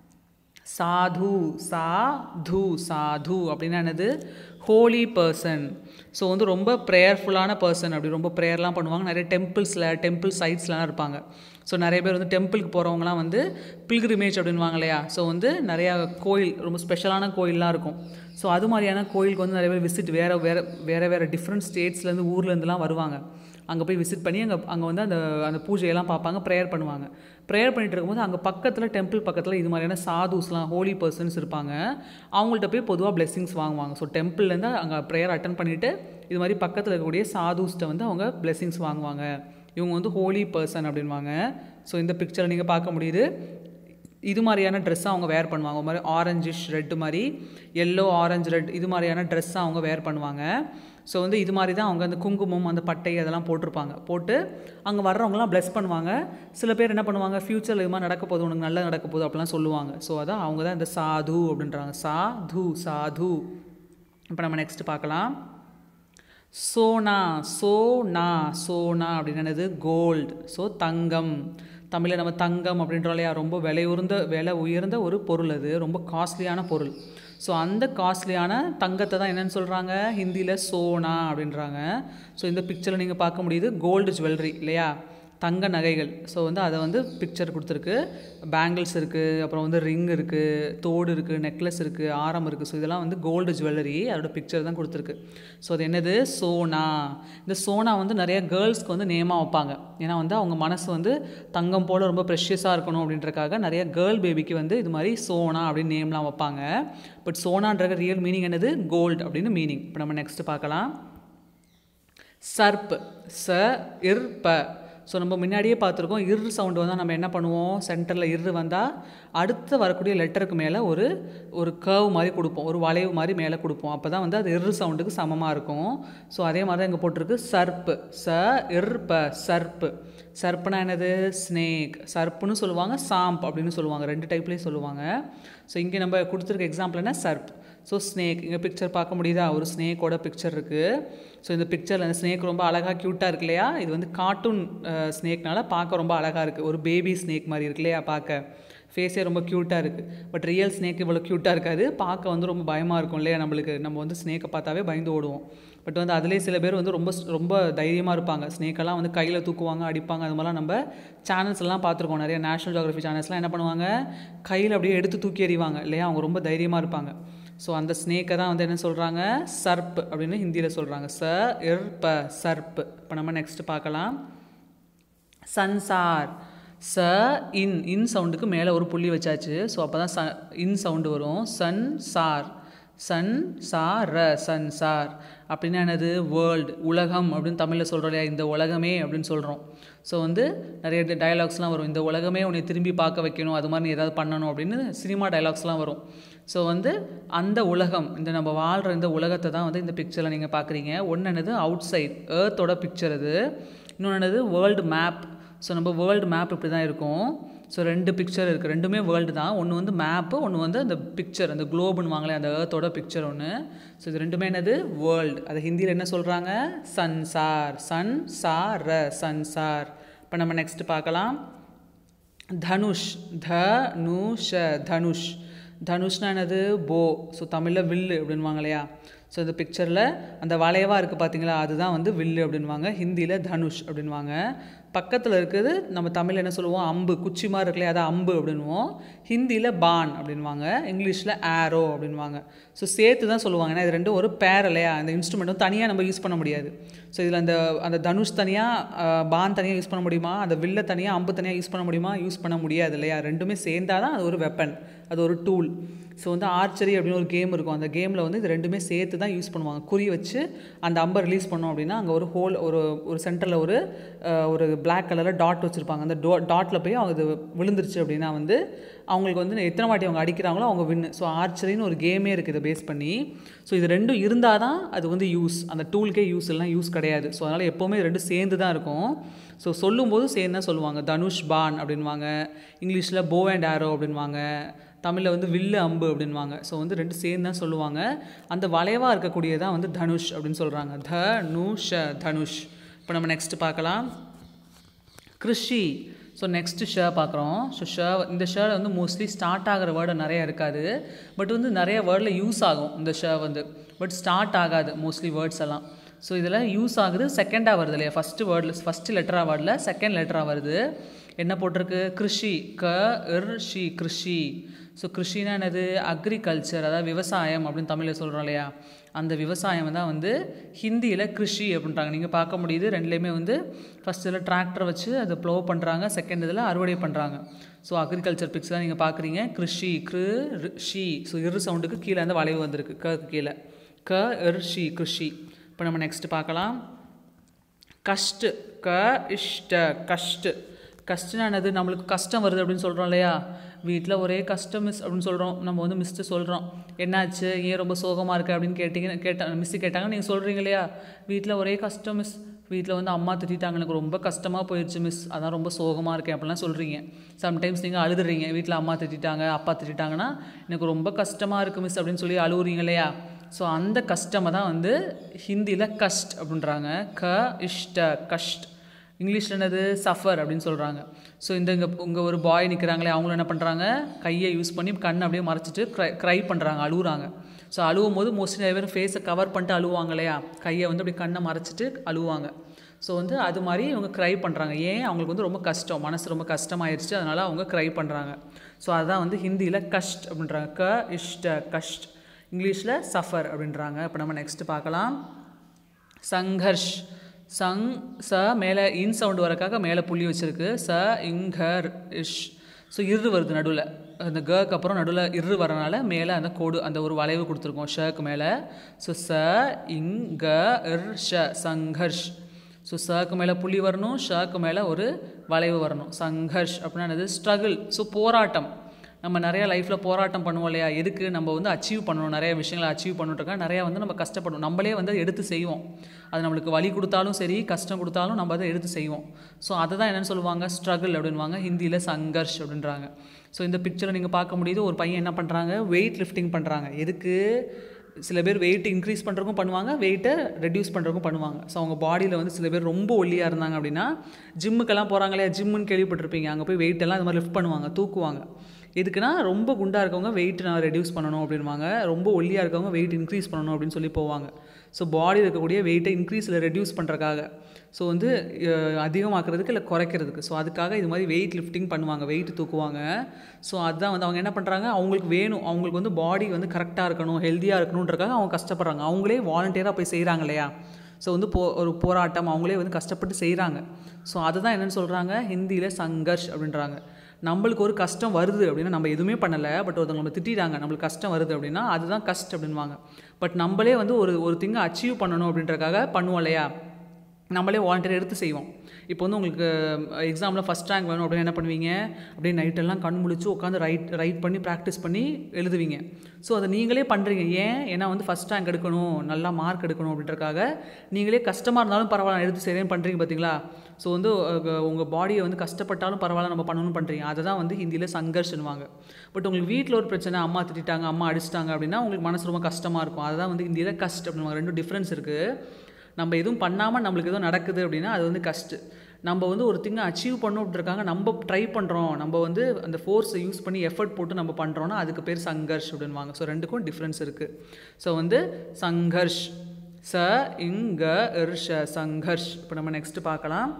சாது சாது சாது அப்படின்னா என்னது ஹோலி பர்சன் ஸோ வந்து ரொம்ப ப்ரேயர்ஃபுல்லான பர்சன் அப்படி ரொம்ப ப்ரேயர்லாம் பண்ணுவாங்க நிறைய டெம்பிள்ஸில் டெம்பிள் சைட்ஸ்லாம் இருப்பாங்க ஸோ நிறைய பேர் வந்து டெம்பிளுக்கு போகிறவங்களாம் வந்து பில்கிரிமேஜ் அப்படின்வாங்க இல்லையா ஸோ வந்து நிறையா கோயில் ரொம்ப ஸ்பெஷலான கோயிலெலாம் இருக்கும் ஸோ அது மாதிரியான கோயிலுக்கு வந்து நிறைய பேர் விசிட் வேறு வேறு வேறு வேறு டிஃப்ரெண்ட் ஸ்டேட்ஸ்லேருந்து ஊர்லேருந்துலாம் வருவாங்க அங்கே போய் விசிட் பண்ணி அங்கே அங்கே வந்து அந்த அந்த பூஜையெல்லாம் பார்ப்பாங்க ப்ரேயர் பண்ணுவாங்க ப்ரேயர் பண்ணிட்டு இருக்கும்போது அங்கே பக்கத்தில் டெம்பிள் பக்கத்தில் இது மாதிரியான சாதுஸ்லாம் ஹோலி பர்சன்ஸ் இருப்பாங்க அவங்கள்ட்ட போய் பொதுவாக பிளெஸ்ஸிங்ஸ் வாங்குவாங்க ஸோ டெம்பிள்லேருந்து அங்கே ப்ரேயர் அட்டன் பண்ணிவிட்டு இது மாதிரி பக்கத்தில் இருக்கக்கூடிய சாதுஸ்ட்டை வந்து அவங்க பிளெஸ்ஸிங்ஸ் வாங்குவாங்க இவங்க வந்து ஹோலி பர்சன் அப்படின்வாங்க ஸோ இந்த பிக்சரை நீங்கள் பார்க்க முடியுது இது மாதிரியான ட்ரெஸ்ஸை அவங்க வேர் பண்ணுவாங்க ஒரு மாதிரி ஆரஞ்சிஷ் ரெட்டு மாதிரி எல்லோ ஆரஞ்சு ரெட் இது மாதிரியான ட்ரெஸ்ஸை அவங்க வேர் பண்ணுவாங்க ஸோ வந்து இது மாதிரி தான் அவங்க அந்த குங்குமம் அந்த பட்டை அதெல்லாம் போட்டிருப்பாங்க போட்டு அங்கே வர்றவங்களாம் ப்ளெஸ் பண்ணுவாங்க சில பேர் என்ன பண்ணுவாங்க ஃப்யூச்சரில் இது மாதிரி நடக்க போகுது உனக்கு நல்லா நடக்க போகுது அப்படிலாம் சொல்லுவாங்க ஸோ அதான் அவங்க தான் இந்த சாது அப்படின்றாங்க சாது சாது இப்போ நம்ம நெக்ஸ்ட் பார்க்கலாம் சோனா சோனா சோனா அப்படின்னு என்னது கோல்டு ஸோ தங்கம் தமிழில் நம்ம தங்கம் அப்படின்றோம் இல்லையா ரொம்ப விலை உயர்ந்த விலை உயர்ந்த ஒரு பொருள் அது ரொம்ப காஸ்ட்லியான பொருள் ஸோ அந்த காஸ்ட்லியான தங்கத்தை தான் என்னென்னு சொல்கிறாங்க ஹிந்தியில் சோனா அப்படின்றாங்க ஸோ இந்த பிக்சரில் நீங்கள் பார்க்க முடியுது கோல்டு ஜுவல்லரி இல்லையா தங்க நகைகள் ஸோ வந்து அதை வந்து பிக்சர் கொடுத்துருக்கு பேங்கிள்ஸ் இருக்குது அப்புறம் வந்து ரிங் இருக்குது தோடு இருக்குது நெக்லஸ் இருக்குது ஆரம் இருக்குது ஸோ இதெல்லாம் வந்து கோல்டு ஜுவல்லரி அதோட பிக்சர் தான் கொடுத்துருக்கு ஸோ அது என்னது சோனா இந்த சோனா வந்து நிறைய கேர்ள்ஸ்க்கு வந்து நேமாக வைப்பாங்க ஏன்னா வந்து அவங்க மனசு வந்து தங்கம் போல் ரொம்ப ப்ரெஷியஸாக இருக்கணும் அப்படின்றக்காக நிறைய கேர்ள் பேபிக்கு வந்து இது மாதிரி சோனா அப்படின்னு நேம்லாம் வைப்பாங்க பட் சோனான்ற ரியல் மீனிங் என்னது கோல்டு அப்படின்னு மீனிங் இப்போ நம்ம நெக்ஸ்ட் பார்க்கலாம் சர்ப் ச இர் ப ஸோ நம்ம முன்னாடியே பார்த்துருக்கோம் இர் சவுண்டு வந்தால் நம்ம என்ன பண்ணுவோம் சென்டரில் இரு வந்தால் அடுத்து வரக்கூடிய லெட்டருக்கு மேலே ஒரு ஒரு கர்வ் மாதிரி கொடுப்போம் ஒரு வளைவு மாதிரி மேலே கொடுப்போம் அப்போ தான் வந்து அது இரு சவுண்டுக்கு சமமாக இருக்கும் ஸோ அதே மாதிரி தான் இங்கே போட்டிருக்கு சர்ப்பு ச இர் ப சர்ப்பு சர்ப்புனா என்னது ஸ்னேக் சர்ப்புன்னு சொல்லுவாங்க சாம்ப் அப்படின்னு சொல்லுவாங்க ரெண்டு டைப்லேயும் சொல்லுவாங்க ஸோ இங்கே நம்ம கொடுத்துருக்க எக்ஸாம்பிள் என்ன சர்ப் ஸோ ஸ்னேக் இங்கே பிக்சர் பார்க்க முடியுதா ஒரு ஸ்னேக்கோட பிக்சர் இருக்குது ஸோ இந்த பிக்சரில் அந்த ஸ்னேக் ரொம்ப அழகாக க்யூட்டாக இருக்கு இல்லையா இது வந்து கார்ட்டூன் ஸ்னேக்னால பார்க்க ரொம்ப அழகாக இருக்குது ஒரு பேபி ஸ்னேக் மாதிரி இருக்கு இல்லையா பார்க்க ஃபேஸே ரொம்ப க்யூட்டாக இருக்குது பட் ரியல் ஸ்னேக் இவ்வளோ க்யூட்டாக இருக்காது பார்க்க வந்து ரொம்ப பயமாக இருக்கும் இல்லையா நம்மளுக்கு நம்ம வந்து ஸ்னேக்கை பார்த்தாவே பயந்து ஓடுவோம் பட் வந்து அதிலே சில பேர் வந்து ரொம்ப ரொம்ப தைரியமாக இருப்பாங்க ஸ்னேக்கெல்லாம் வந்து கையில் தூக்குவாங்க அடிப்பாங்க அது மாதிரிலாம் நம்ம சேனல்ஸ் எல்லாம் பார்த்துருக்கோம் நிறைய நேஷனல் ஜியோகிராஃபி சேனல்ஸ்லாம் என்ன பண்ணுவாங்க கையில் அப்படியே எடுத்து தூக்கி எறிவாங்க இல்லையா அவங்க ரொம்ப தைரியமாக இருப்பாங்க ஸோ அந்த ஸ்னேக்கை தான் வந்து என்ன சொல்கிறாங்க சர்ப் அப்படின்னு ஹிந்தியில் சொல்கிறாங்க ச இர் ப சர்ப் இப்போ நம்ம நெக்ஸ்ட் பார்க்கலாம் சன்சார் ச இன் இன் சவுண்டுக்கு மேலே ஒரு புள்ளி வச்சாச்சு ஸோ அப்போ தான் ச இன் சவுண்டு வரும் சன் சார் சன் சா ர சன் சார் அப்படின்னா என்னது வேர்ல்டு உலகம் அப்படின்னு தமிழில் சொல்கிறோம் இல்லையா இந்த உலகமே அப்படின்னு சொல்கிறோம் ஸோ வந்து நிறைய டயலாக்ஸ்லாம் வரும் இந்த உலகமே உன்னை திரும்பி பார்க்க வைக்கணும் அது மாதிரி நீ ஏதாவது பண்ணணும் அப்படின்னு சினிமா டயலாக்ஸ்லாம் வரும் ஸோ வந்து அந்த உலகம் இந்த நம்ம வாழ்கிற இந்த உலகத்தை தான் வந்து இந்த பிக்சரில் நீங்கள் பார்க்குறீங்க ஒன்று என்னது அவுட் சைட் ஏர்த்தோட பிக்சர் இது இன்னொன்று என்னது வேர்ல்டு மேப் ஸோ நம்ம வேர்ல்டு மேப் இப்படி தான் இருக்கும் ஸோ ரெண்டு பிக்சர் இருக்குது ரெண்டுமே வேர்ல்டு தான் ஒன்று வந்து மேப்பு ஒன்று வந்து அந்த பிக்சர் அந்த குளோபுன்னு வாங்களே அந்த ஏர்த்தோட பிக்சர் ஒன்று ஸோ இது ரெண்டுமே என்னது வேர்ல்டு அது ஹிந்தியில் என்ன சொல்கிறாங்க சன்சார் சன் சார் ர சன்சார் இப்போ நம்ம நெக்ஸ்ட் பார்க்கலாம் தனுஷ் த நு ஷ தனுஷ் தனுஷ்னா என்னது போ ஸோ தமிழில் வில்லு அப்படின்வாங்க இல்லையா ஸோ இந்த பிக்சரில் அந்த வளையவாக இருக்குது பார்த்தீங்களா அதுதான் வந்து வில்லு அப்படின்வாங்க ஹிந்தியில் தனுஷ் அப்படின்வாங்க பக்கத்தில் இருக்குது நம்ம தமிழில் என்ன சொல்லுவோம் அம்பு குச்சி மாதிரி இருக்குல்லையா அதான் அம்பு அப்படின்வோம் ஹிந்தியில் பான் அப்படின்வாங்க இங்கிலீஷில் ஆரோ அப்படின்வாங்க ஸோ சேர்த்து தான் சொல்லுவாங்க ஏன்னா இது ரெண்டும் ஒரு பேர் இல்லையா அந்த இன்ஸ்ட்ருமெண்ட்டும் தனியாக நம்ம யூஸ் பண்ண முடியாது ஸோ இதில் அந்த அந்த தனுஷ் தனியாக பான் தனியாக யூஸ் பண்ண முடியுமா அந்த வில்ல தனியாக அம்பு தனியாக யூஸ் பண்ண முடியுமா யூஸ் பண்ண முடியாது இல்லையா ரெண்டுமே சேர்ந்தால் தான் அது ஒரு வெப்பன் அது ஒரு டூல் ஸோ வந்து ஆர்ச்சரி அப்படின்னு ஒரு கேம் இருக்கும் அந்த கேமில் வந்து இது ரெண்டுமே சேர்த்து தான் யூஸ் பண்ணுவாங்க குறி வச்சு அந்த அம்பை ரிலீஸ் பண்ணோம் அப்படின்னா அங்கே ஒரு ஹோல் ஒரு ஒரு சென்டரில் ஒரு ஒரு பிளாக் கலரில் டாட் வச்சுருப்பாங்க அந்த டோ டாட்டில் போய் அவங்க இது விழுந்துருச்சு அப்படின்னா வந்து அவங்களுக்கு வந்து எத்தனை வாட்டி அவங்க அடிக்கிறாங்களோ அவங்க வின்னு ஸோ ஆர்ச்சரின்னு ஒரு கேமே இருக்குது இதை பேஸ் பண்ணி ஸோ இது ரெண்டும் இருந்தால் தான் அது வந்து யூஸ் அந்த டூலுக்கே யூஸ் இல்லைனா யூஸ் கிடையாது ஸோ அதனால் எப்போவுமே ரெண்டும் சேர்ந்து தான் இருக்கும் ஸோ சொல்லும்போது சேர்ந்து தான் சொல்லுவாங்க தனுஷ் பான் அப்படின்வாங்க இங்கிலீஷில் போ அண்ட் ஆரோ அப்படின்வாங்க தமிழில் வந்து வில்லு அம்பு அப்படின்வாங்க ஸோ வந்து ரெண்டு சேர்ந்து தான் சொல்லுவாங்க அந்த வளைவாக இருக்கக்கூடியதான் வந்து தனுஷ் அப்படின்னு சொல்கிறாங்க த நு ஷ தனுஷ் இப்போ நம்ம நெக்ஸ்ட் பார்க்கலாம் கிருஷி ஸோ நெக்ஸ்ட்டு ஷ பார்க்குறோம் ஸோ ஷ இந்த ஷ வந்து மோஸ்ட்லி ஸ்டார்ட் ஆகிற வேர்டு நிறைய இருக்காது பட் வந்து நிறைய வேர்டில் யூஸ் ஆகும் இந்த ஷ வந்து பட் ஸ்டார்ட் ஆகாது மோஸ்ட்லி வேர்ட்ஸ் எல்லாம் ஸோ இதில் யூஸ் ஆகுது செகண்டாக வருது இல்லையா ஃபஸ்ட்டு வேர்டில் ஃபஸ்ட்டு லெட்டராக வேர்டில் செகண்ட் லெட்டராக வருது என்ன போட்டிருக்கு கிருஷி க இர் ஷி கிருஷி ஸோ கிருஷினா என்னது அக்ரிகல்ச்சர் அதாவது விவசாயம் அப்படின்னு தமிழில் சொல்கிறோம் இல்லையா அந்த விவசாயம் தான் வந்து ஹிந்தியில் கிருஷி அப்படின்றாங்க நீங்கள் பார்க்க முடியுது ரெண்டுலேயுமே வந்து ஃபஸ்ட் இதில் டிராக்டர் வச்சு அதை ப்ளோ பண்ணுறாங்க செகண்ட் இதில் அறுவடை பண்ணுறாங்க ஸோ அக்ரிகல்ச்சர் பிக்ஸ் தான் நீங்கள் பார்க்குறீங்க கிருஷி கிரு ஷி ஸோ இரு சவுண்டுக்கு கீழே அந்த வளைவு வந்திருக்கு க கீழே க இர் ஷி கிருஷி இப்போ நம்ம நெக்ஸ்ட் பார்க்கலாம் கஷ்ட் க இஷ்ட கஷ்ட் கஷ்டம்னா என்னது நம்மளுக்கு கஷ்டம் வருது அப்படின்னு சொல்கிறோம் இல்லையா வீட்டில் ஒரே கஷ்டம் மிஸ் அப்படின்னு சொல்கிறோம் நம்ம வந்து மிஸ்ட்டு சொல்கிறோம் என்னாச்சு ஏன் ரொம்ப சோகமாக இருக்கு அப்படின்னு கேட்டிங்க கேட்டாங்க மிஸ்ஸு கேட்டாங்க நீங்கள் சொல்கிறீங்க இல்லையா வீட்டில் ஒரே கஷ்டம் மிஸ் வீட்டில் வந்து அம்மா திட்டாங்க எனக்கு ரொம்ப கஷ்டமாக போயிடுச்சு மிஸ் அதான் ரொம்ப சோகமாக இருக்கேன் அப்படிலாம் சொல்கிறீங்க சம்டைம்ஸ் நீங்கள் அழுதுறீங்க வீட்டில் அம்மா திட்டாங்க அப்பா திட்டாங்கன்னா எனக்கு ரொம்ப கஷ்டமாக இருக்குது மிஸ் அப்படின்னு சொல்லி அழுவுறீங்க இல்லையா ஸோ அந்த கஷ்டமை தான் வந்து ஹிந்தியில் கஷ்ட் அப்படின்றாங்க க இஷ்ட கஷ்ட் இங்கிலீஷில் என்னது சஃபர் அப்படின்னு சொல்கிறாங்க ஸோ இந்த இங்கே உங்கள் ஒரு பாய் நிற்கிறாங்களே அவங்களும் என்ன பண்ணுறாங்க கையை யூஸ் பண்ணி கண்ணை அப்படியே மறைச்சிட்டு க்ரை க்ரை பண்ணுறாங்க அழுகுறாங்க ஸோ அழுவும் போது மோஸ்ட்லி நிறைய பேர் ஃபேஸை கவர் பண்ணிட்டு அழுவாங்க இல்லையா கையை வந்து அப்படி கண்ணை மறைச்சிட்டு அழுவாங்க ஸோ வந்து அது மாதிரி இவங்க க்ரை பண்ணுறாங்க ஏன் அவங்களுக்கு வந்து ரொம்ப கஷ்டம் மனசு ரொம்ப கஷ்டமாயிருச்சு அதனால் அவங்க க்ரை பண்ணுறாங்க ஸோ அதுதான் வந்து ஹிந்தியில் கஷ்ட் அப்படின்றாங்க க இஷ்ட கஷ்ட் இங்கிலீஷில் சஃபர் அப்படின்றாங்க இப்போ நம்ம நெக்ஸ்ட் பார்க்கலாம் சங்கர்ஷ் சங் ச மேலே இன் சவுண்டு வரக்காக மேலே புள்ளி வச்சுருக்கு ச இங்கர் இஷ் ஸோ இரு வருது நடுவில் அந்த கக்கு அப்புறம் நடுவில் இரு வரனால மேலே அந்த கோடு அந்த ஒரு வளைவு கொடுத்துருக்கோம் ஷக்கு மேலே ஸோ ச இங் க இர் ஷ சங்கர்ஷ் ஸோ சக்கு மேலே புள்ளி வரணும் ஷக்கு மேலே ஒரு வளைவு வரணும் சங்கர்ஷ் அப்படின்னா என்னது ஸ்ட்ரகிள் ஸோ போராட்டம் நம்ம நிறைய லைஃப்பில் போராட்டம் பண்ணுவோம் இல்லையா எதுக்கு நம்ம வந்து அச்சீவ் பண்ணணும் நிறைய விஷயங்களை அச்சீவ் பண்ணிட்டுருக்கா நிறையா வந்து நம்ம கஷ்டப்படணும் நம்மளே வந்து அதை எடுத்து செய்வோம் அது நம்மளுக்கு வலி கொடுத்தாலும் சரி கஷ்டம் கொடுத்தாலும் நம்ம அதை எடுத்து செய்வோம் ஸோ அதை தான் என்னென்னு சொல்லுவாங்க ஸ்ட்ரகிள் அப்படின்வாங்க ஹிந்தியில் சங்கர்ஷ் அப்படின்றாங்க ஸோ இந்த பிக்சரை நீங்கள் பார்க்க முடியுது ஒரு பையன் என்ன பண்ணுறாங்க வெயிட் லிஃப்டிங் பண்ணுறாங்க எதுக்கு சில பேர் வெயிட் இன்க்ரீஸ் பண்ணுறதுக்கும் பண்ணுவாங்க வெயிட்டை ரெடியூஸ் பண்ணுறதுக்கும் பண்ணுவாங்க ஸோ அவங்க பாடியில் வந்து சில பேர் ரொம்ப ஒல்லியாக இருந்தாங்க அப்படின்னா ஜிம்முக்கெல்லாம் போகிறாங்க இல்லையா ஜிம்முன்னு கேள்விப்பட்டிருப்பீங்க அங்கே போய் வெயிட் எல்லாம் இது மாதிரி லிஃப்ட் பண்ணுவாங்க தூக்குவாங்க எதுக்குன்னா ரொம்ப குண்டாக இருக்கவங்க வெயிட் நான் ரெடியூஸ் பண்ணணும் அப்படின்வாங்க ரொம்ப ஒல்லியாக இருக்கவங்க வெயிட் இன்க்ரீஸ் பண்ணணும் அப்படின்னு சொல்லி போவாங்க ஸோ பாடியில் இருக்கக்கூடிய வெயிட்டை இன்க்ரீஸ் இல்லை ரெடியூஸ் பண்ணுறக்காக ஸோ வந்து அஹ், அதிகமாக்குறதுக்கு இல்லை குறைக்கிறதுக்கு ஸோ அதுக்காக இது மாதிரி வெயிட் லிஃப்டிங் பண்ணுவாங்க வெயிட் தூக்குவாங்க ஸோ அதுதான் வந்து அவங்க என்ன பண்ணுறாங்க அவங்களுக்கு வேணும் அவங்களுக்கு வந்து பாடி வந்து கரெக்டாக இருக்கணும் ஹெல்த்தியாக இருக்கணுன்றக்காக அவங்க கஷ்டப்படுறாங்க அவங்களே வாலண்டியராக போய் செய்கிறாங்க இல்லையா ஸோ வந்து போ ஒரு போராட்டம் அவங்களே வந்து கஷ்டப்பட்டு செய்கிறாங்க ஸோ அதுதான் என்னென்னு சொல்கிறாங்க ஹிந்தியில் சங்கர்ஷ் அப்படின்றாங்க நம்மளுக்கு ஒரு கஷ்டம் வருது அப்படின்னா நம்ம எதுவுமே பண்ணலை பட் ஒருத்தவங்க நம்ம திட்டிட்டாங்க நம்மளுக்கு கஷ்டம் வருது அப்படின்னா அதுதான் கஷ்டம் அப்படின்வாங்க பட் நம்மளே வந்து ஒரு ஒரு திங்கை அச்சீவ் பண்ணணும் அப்படின்றக்காக பண்ணுவோம் இல்லையா நம்மளே வாலண்டியர் எடுத்து செய்வோம் இப்போ வந்து உங்களுக்கு எக்ஸாமில் ஃபஸ்ட் ரேங்க் வேணும் அப்படின்னு என்ன பண்ணுவீங்க அப்படியே நைட்டெல்லாம் கண் முழிச்சு உட்காந்து ரைட் ரைட் பண்ணி ப்ராக்டிஸ் பண்ணி எழுதுவீங்க ஸோ அதை நீங்களே பண்ணுறீங்க ஏன் ஏன்னா வந்து ஃபஸ்ட் ரேங்க் எடுக்கணும் நல்லா மார்க் எடுக்கணும் அப்படின்றக்காக நீங்களே கஷ்டமாக இருந்தாலும் பரவாயில்ல நான் எடுத்து செய்கிறேன்னு பண்ணுறீங்க பார்த்தீங்களா ஸோ வந்து உங்கள் பாடியை வந்து கஷ்டப்பட்டாலும் பரவாயில்ல நம்ம பண்ணணும்னு பண்ணுறீங்க அதை தான் வந்து ஹிந்தியில் சங்கர்ஷ்னுவாங்க பட் உங்களுக்கு வீட்டில் ஒரு பிரச்சனை அம்மா திட்டிட்டாங்க அம்மா அடிச்சிட்டாங்க அப்படின்னா உங்களுக்கு மனசு ரொம்ப கஷ்டமாக இருக்கும் அதுதான் வந்து ஹிந்தியில் கஷ்ட் அப்படின்வாங்க ரெண்டும் டிஃப்ரென்ஸ் இருக்குது நம்ம எதுவும் பண்ணாமல் நம்மளுக்கு எதுவும் நடக்குது அப்படின்னா அது வந்து கஷ்டு நம்ம வந்து ஒரு திங்கை அச்சீவ் பண்ணணும் அப்படின்றாங்க நம்ம ட்ரை பண்ணுறோம் நம்ம வந்து அந்த ஃபோர்ஸை யூஸ் பண்ணி எஃபர்ட் போட்டு நம்ம பண்ணுறோன்னா அதுக்கு பேர் சங்கர்ஷ் அப்படின்வாங்க ஸோ ரெண்டுக்கும் டிஃப்ரென்ஸ் இருக்குது ஸோ வந்து சங்கர்ஷ் ச இங்க இர்ஷ சங்கர்ஷ் இப்போ நம்ம நெக்ஸ்ட் பார்க்கலாம்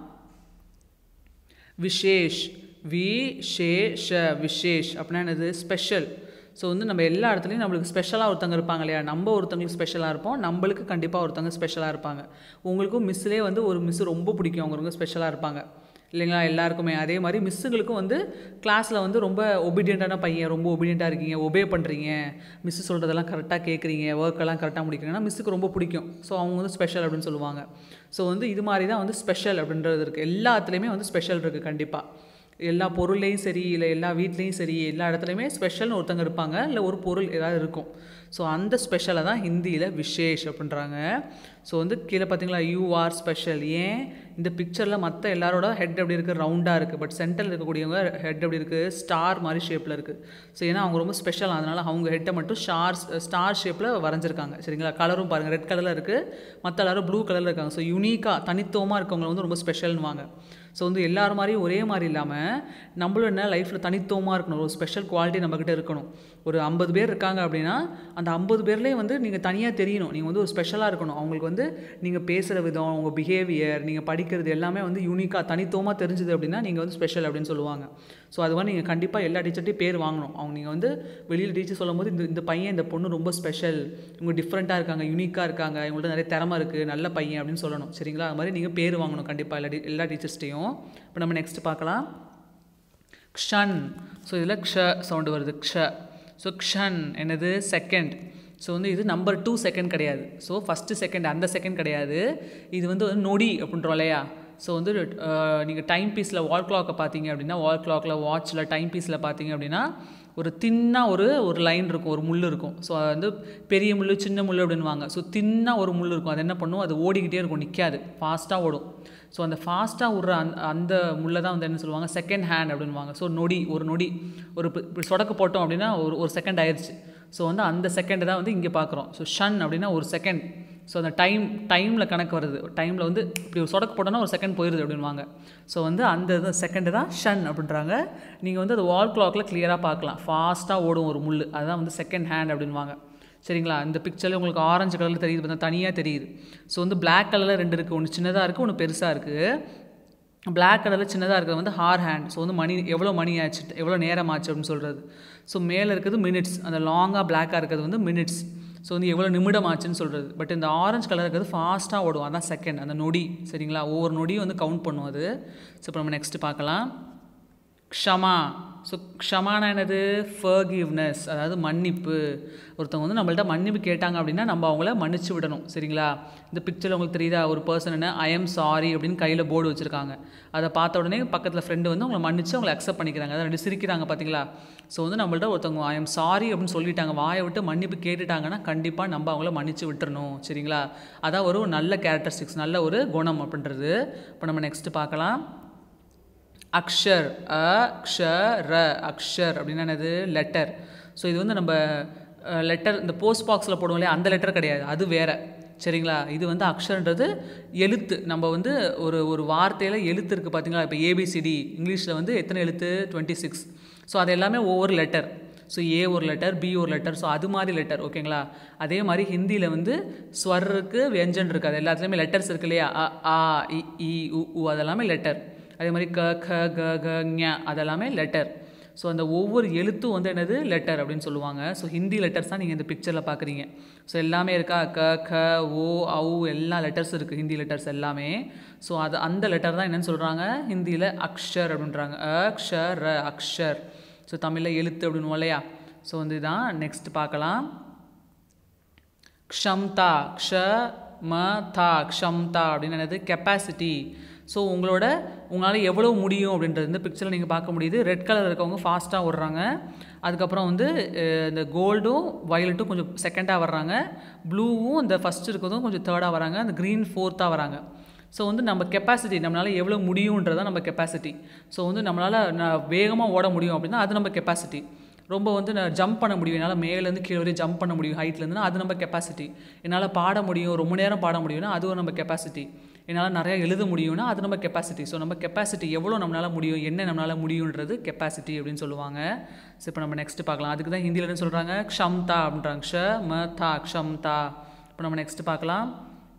விஷேஷ் வி ஷே ஷ விஷேஷ் அப்படின்னா என்னது ஸ்பெஷல் ஸோ வந்து நம்ம எல்லா இடத்துலையும் நம்மளுக்கு ஸ்பெஷலாக ஒருத்தங்க இருப்பாங்க இல்லையா நம்ம ஒருத்தங்களுக்கு ஸ்பெஷலாக இருப்போம் நம்மளுக்கு கண்டிப்பாக ஒருத்தங்க ஸ்பெஷலாக இருப்பாங்க உங்களுக்கும் மிஸ்ஸிலே வந்து ஒரு மிஸ் ரொம்ப பிடிக்கும் அவங்க ரொம்ப ஸ்பெஷலாக இருப்பாங்க இல்லைங்களா எல்லாருக்குமே அதே மாதிரி மிஸ்ஸுங்களுக்கும் வந்து கிளாஸில் வந்து ரொம்ப ஒபீடியண்ட்டான பையன் ரொம்ப ஒபீடியண்ட்டாக இருக்கீங்க ஒபே பண்ணுறீங்க மிஸ்ஸு சொல்கிறதெல்லாம் கரெக்டாக கேட்குறீங்க ஒர்க்கெல்லாம் கரெக்டாக முடிக்கிறீங்கன்னா மிஸ்ஸுக்கு ரொம்ப பிடிக்கும் ஸோ அவங்க வந்து ஸ்பெஷல் அப்படின்னு சொல்லுவாங்க ஸோ வந்து இது மாதிரி தான் வந்து ஸ்பெஷல் அப்படின்றது இருக்குது எல்லாத்துலேயுமே வந்து ஸ்பெஷல் இருக்குது கண்டிப்பாக எல்லா பொருள்லேயும் சரி இல்லை எல்லா வீட்லேயும் சரி எல்லா இடத்துலையுமே ஸ்பெஷல்னு ஒருத்தங்க இருப்பாங்க இல்லை ஒரு பொருள் ஏதாவது இருக்கும் ஸோ அந்த ஸ்பெஷலை தான் ஹிந்தியில் விஷேஷ் அப்படின்றாங்க ஸோ வந்து கீழே பார்த்தீங்களா யூ ஆர் ஸ்பெஷல் ஏன் இந்த பிக்சரில் மற்ற எல்லாரோட ஹெட் எப்படி இருக்குது ரவுண்டாக இருக்குது பட் சென்டரில் இருக்கக்கூடியவங்க ஹெட் எப்படி இருக்குது ஸ்டார் மாதிரி ஷேப்பில் இருக்குது ஸோ ஏன்னா அவங்க ரொம்ப ஸ்பெஷல் அதனால் அவங்க ஹெட்டை மட்டும் ஸ்டார் ஸ்டார் ஷேப்பில் வரைஞ்சிருக்காங்க சரிங்களா கலரும் பாருங்கள் ரெட் கலரில் இருக்குது மற்ற எல்லாரும் ப்ளூ கலரில் இருக்காங்க ஸோ யூனிக்காக தனித்துவமாக இருக்கவங்க வந்து ரொம்ப ஸ்பெஷல்னுவாங்க ஸோ வந்து எல்லாரும் மாதிரியும் ஒரே மாதிரி இல்லாமல் நம்மளும் என்ன லைஃப்பில் தனித்துவமாக இருக்கணும் ஒரு ஸ்பெஷல் குவாலிட்டி நம்மக்கிட்ட இருக்கணும் ஒரு ஐம்பது பேர் இருக்காங்க அப்படின்னா அந்த ஐம்பது பேர்லேயே வந்து நீங்கள் தனியாக தெரியணும் நீங்கள் வந்து ஒரு ஸ்பெஷலாக இருக்கணும் அவங்களுக்கு வந்து நீங்கள் பேசுகிற விதம் உங்கள் பிஹேவியர் நீங்கள் படிக்கிறது எல்லாமே வந்து யூனிக்காக தனித்துவமாக தெரிஞ்சுது அப்படின்னா நீங்கள் வந்து ஸ்பெஷல் அப்படின்னு சொல்லுவாங்க ஸோ அது மாதிரி நீங்கள் கண்டிப்பாக எல்லா டீச்சர்ட்டையும் பேர் வாங்கணும் அவங்க நீங்கள் வந்து வெளியில் டீச்சர் சொல்லும்போது இந்த இந்த பையன் இந்த பொண்ணு ரொம்ப ஸ்பெஷல் இவங்க டிஃப்ரெண்ட்டாக இருக்காங்க யூனிக்காக இருக்காங்க இவங்கள்ட்ட நிறைய திறமை இருக்குது நல்ல பையன் அப்படின்னு சொல்லணும் சரிங்களா அது மாதிரி நீங்கள் பேர் வாங்கணும் கண்டிப்பாக எல்லா டி- எல்லா டீச்சர்ஸ்ட்டையும் இப்போ நம்ம நெக்ஸ்ட் பார்க்கலாம் க்ஷன் ஸோ இதில் க்ஷ சவுண்டு வருது க்ஷ ஸோ க்ஷன் என்னது செகண்ட் ஸோ வந்து இது நம்பர் டூ செகண்ட் கிடையாது ஸோ ஃபஸ்ட்டு செகண்ட் அந்த செகண்ட் கிடையாது இது வந்து ஒரு நொடி அப்படின்றோம் இல்லையா ஸோ வந்து நீங்கள் டைம் பீஸில் வால் கிளாக்கை பார்த்தீங்க அப்படின்னா வால் கிளாக்கில் வாட்சில் டைம் பீஸில் பார்த்தீங்க அப்படின்னா ஒரு தின்னாக ஒரு ஒரு லைன் இருக்கும் ஒரு முள் இருக்கும் ஸோ அது வந்து பெரிய முள் சின்ன முள் அப்படின்வாங்க ஸோ தின்னாக ஒரு முள் இருக்கும் அது என்ன பண்ணும் அது ஓடிக்கிட்டே இருக்கும் நிற்காது ஃபாஸ்ட்டாக ஓடும் ஸோ அந்த ஃபாஸ்ட்டாக விட்ற அந்த அந்த முள்ளை தான் வந்து என்ன சொல்லுவாங்க செகண்ட் ஹேண்ட் அப்படின்வாங்க ஸோ நொடி ஒரு நொடி ஒரு இப்ப- இப்படி சொடக்கு போட்டோம் அப்படின்னா ஒரு ஒரு செகண்ட் ஆயிடுச்சு ஸோ வந்து அந்த செகண்ட் தான் வந்து இங்கே பார்க்குறோம் ஸோ ஷன் அப்படின்னா ஒரு செகண்ட் ஸோ அந்த டைம் டைமில் கணக்கு வருது டைமில் வந்து இப்படி ஒரு சொடக்கு போட்டோன்னா ஒரு செகண்ட் போயிடுது அப்படின்வாங்க ஸோ வந்து அந்த செகண்டு தான் ஷன் அப்படின்றாங்க நீங்கள் வந்து அது வால் கிளாக்கில் கிளியராக பார்க்கலாம் ஃபாஸ்ட்டாக ஓடும் ஒரு முள் அதுதான் வந்து செகண்ட் ஹேண்ட் அப்படின்வாங்க சரிங்களா இந்த பிக்சரில் உங்களுக்கு ஆரஞ்சு கலரில் தெரியுது பார்த்தா தனியாக தெரியுது ஸோ வந்து Black கலரில் ரெண்டு இருக்குது ஒன்று சின்னதாக இருக்குது ஒன்று பெருசாக இருக்குது Black கலரில் சின்னதாக இருக்கிறது வந்து ஹார் ஹேண்ட் ஸோ வந்து மணி எவ்வளோ மணி ஆச்சு எவ்வளோ நேரம் ஆச்சு அப்படின்னு சொல்கிறது ஸோ மேலே இருக்கிறது மினிட்ஸ் அந்த லாங்காக பிளாக்காக இருக்கிறது வந்து மினிட்ஸ் ஸோ வந்து எவ்வளோ நிமிடம் ஆச்சுன்னு சொல்கிறது பட் இந்த ஆரஞ்சு கலர் இருக்கிறது ஃபாஸ்ட்டாக ஓடும் அதான் செகண்ட் அந்த நொடி சரிங்களா ஒவ்வொரு நொடியும் வந்து கவுண்ட் பண்ணும் அது ஸோ இப்போ நம்ம நெக்ஸ்ட்டு பார்க்கலாம் க்ஷமா ஸோ க்ஷமானா என்னது ஃபர்கிவ்னஸ் அதாவது மன்னிப்பு ஒருத்தவங்க வந்து நம்மள்ட்ட மன்னிப்பு கேட்டாங்க அப்படின்னா நம்ம அவங்கள மன்னிச்சு விடணும் சரிங்களா இந்த பிக்சரில் உங்களுக்கு தெரியுதா ஒரு பர்சன் என்ன ஐ எம் சாரி அப்படின்னு கையில் போர்டு வச்சுருக்காங்க அதை பார்த்த உடனே பக்கத்தில் ஃப்ரெண்டு வந்து அவங்களை மன்னிச்சு அவங்களை அக்செப்ட் பண்ணிக்கிறாங்க அதை ரெண்டு சிரிக்கிறாங்க பார்த்தீங்களா ஸோ வந்து நம்மள்ட்ட ஒருத்தவங்க ஐ எம் சாரி அப்படின்னு சொல்லிட்டாங்க வாயை விட்டு மன்னிப்பு கேட்டுட்டாங்கன்னா கண்டிப்பாக நம்ம அவங்கள மன்னிச்சு விட்டுறணும் சரிங்களா அதான் ஒரு நல்ல கேரக்டரிஸ்டிக்ஸ் நல்ல ஒரு குணம் அப்படின்றது இப்போ நம்ம நெக்ஸ்ட்டு பார்க்கலாம் அக்ஷர் அ க்ஷ ர அக்ஷர் அப்படின்னா என்னது லெட்டர் ஸோ இது வந்து நம்ம லெட்டர் இந்த போஸ்ட் பாக்ஸில் போடுவோம் இல்லையா அந்த லெட்டர் கிடையாது அது வேற சரிங்களா இது வந்து அக்ஷர்ன்றது எழுத்து நம்ம வந்து ஒரு ஒரு வார்த்தையில் எழுத்து இருக்குது பார்த்தீங்களா இப்போ ஏபிசிடி இங்கிலீஷில் வந்து எத்தனை எழுத்து டுவெண்ட்டி சிக்ஸ் ஸோ அது எல்லாமே ஒவ்வொரு லெட்டர் ஸோ ஏ ஒரு லெட்டர் பி ஒரு லெட்டர் ஸோ அது மாதிரி லெட்டர் ஓகேங்களா அதே மாதிரி ஹிந்தியில் வந்து ஸ்வர் இருக்குது வியஞ்சன் இருக்குது அது எல்லாத்துலேயுமே லெட்டர்ஸ் இருக்கு இல்லையா அ ஆ இ இ உ உ அதெல்லாமே லெட்டர் அதே மாதிரி க க க க ஞ அதெல்லாமே லெட்டர் ஸோ அந்த ஒவ்வொரு எழுத்தும் வந்து என்னது லெட்டர் அப்படின்னு சொல்லுவாங்க ஸோ ஹிந்தி லெட்டர்ஸ் தான் நீங்கள் இந்த பிக்சரில் பார்க்குறீங்க ஸோ எல்லாமே இருக்கா க க ஓ ஔ எல்லா லெட்டர்ஸ் இருக்குது ஹிந்தி லெட்டர்ஸ் எல்லாமே ஸோ அது அந்த லெட்டர் தான் என்னென்னு சொல்கிறாங்க ஹிந்தியில் அக்ஷர் அப்படின்றாங்க அக்ஷர் ர அக்ஷர் ஸோ தமிழில் எழுத்து அப்படின்னு இல்லையா ஸோ வந்து இதான் நெக்ஸ்ட் பார்க்கலாம் க்ஷம்தா க்ஷ ம தா க்ஷம்தா அப்படின்னு என்னது கெப்பாசிட்டி ஸோ உங்களோட உங்களால் எவ்வளோ முடியும் அப்படின்றது இந்த பிக்சரில் நீங்கள் பார்க்க முடியுது ரெட் கலர் இருக்கவங்க ஃபாஸ்ட்டாக ஓடுறாங்க அதுக்கப்புறம் வந்து அஹ், இந்த கோல்டும் வயலட்டும் கொஞ்சம் செகண்டாக வர்றாங்க ப்ளூவும் இந்த ஃபஸ்ட் இருக்கிறதும் கொஞ்சம் தேர்டாக வராங்க அந்த க்ரீன் ஃபோர்த்தாக வராங்க ஸோ வந்து நம்ம கெப்பாசிட்டி நம்மளால் எவ்வளோ முடியுன்றதான் நம்ம கெப்பாசிட்டி ஸோ வந்து நம்மளால் நான் வேகமாக ஓட முடியும் அப்படின்னா அது நம்ம கெப்பாசிட்டி ரொம்ப வந்து நான் ஜம்ப் பண்ண முடியும் என்னால் மேலேருந்து கீழே வரையும் ஜம்ப் பண்ண முடியும் ஹைட்லேருந்துனா அது நம்ம கெப்பாசிட்டி என்னால் பாட முடியும் ரொம்ப நேரம் பாட முடியும்னா அதுவும் நம்ம கெப்பாசிட்டி என்னால் நிறையா எழுத முடியும்னா அது நம்ம கெப்பாசிட்டி ஸோ நம்ம கெப்பாசிட்டி எவ்வளோ நம்மளால் முடியும் என்ன நம்மளால் முடியுன்றது கெப்பாசிட்டி அப்படின்னு சொல்லுவாங்க ஸோ இப்போ நம்ம நெக்ஸ்ட் பார்க்கலாம் அதுக்கு தான் ஹிந்தியில் என்ன சொல்கிறாங்க க்ஷம்தா அப்படின்றாங்க க்ஷ ம தா க்ஷம்தா இப்போ நம்ம நெக்ஸ்ட் பார்க்கலாம்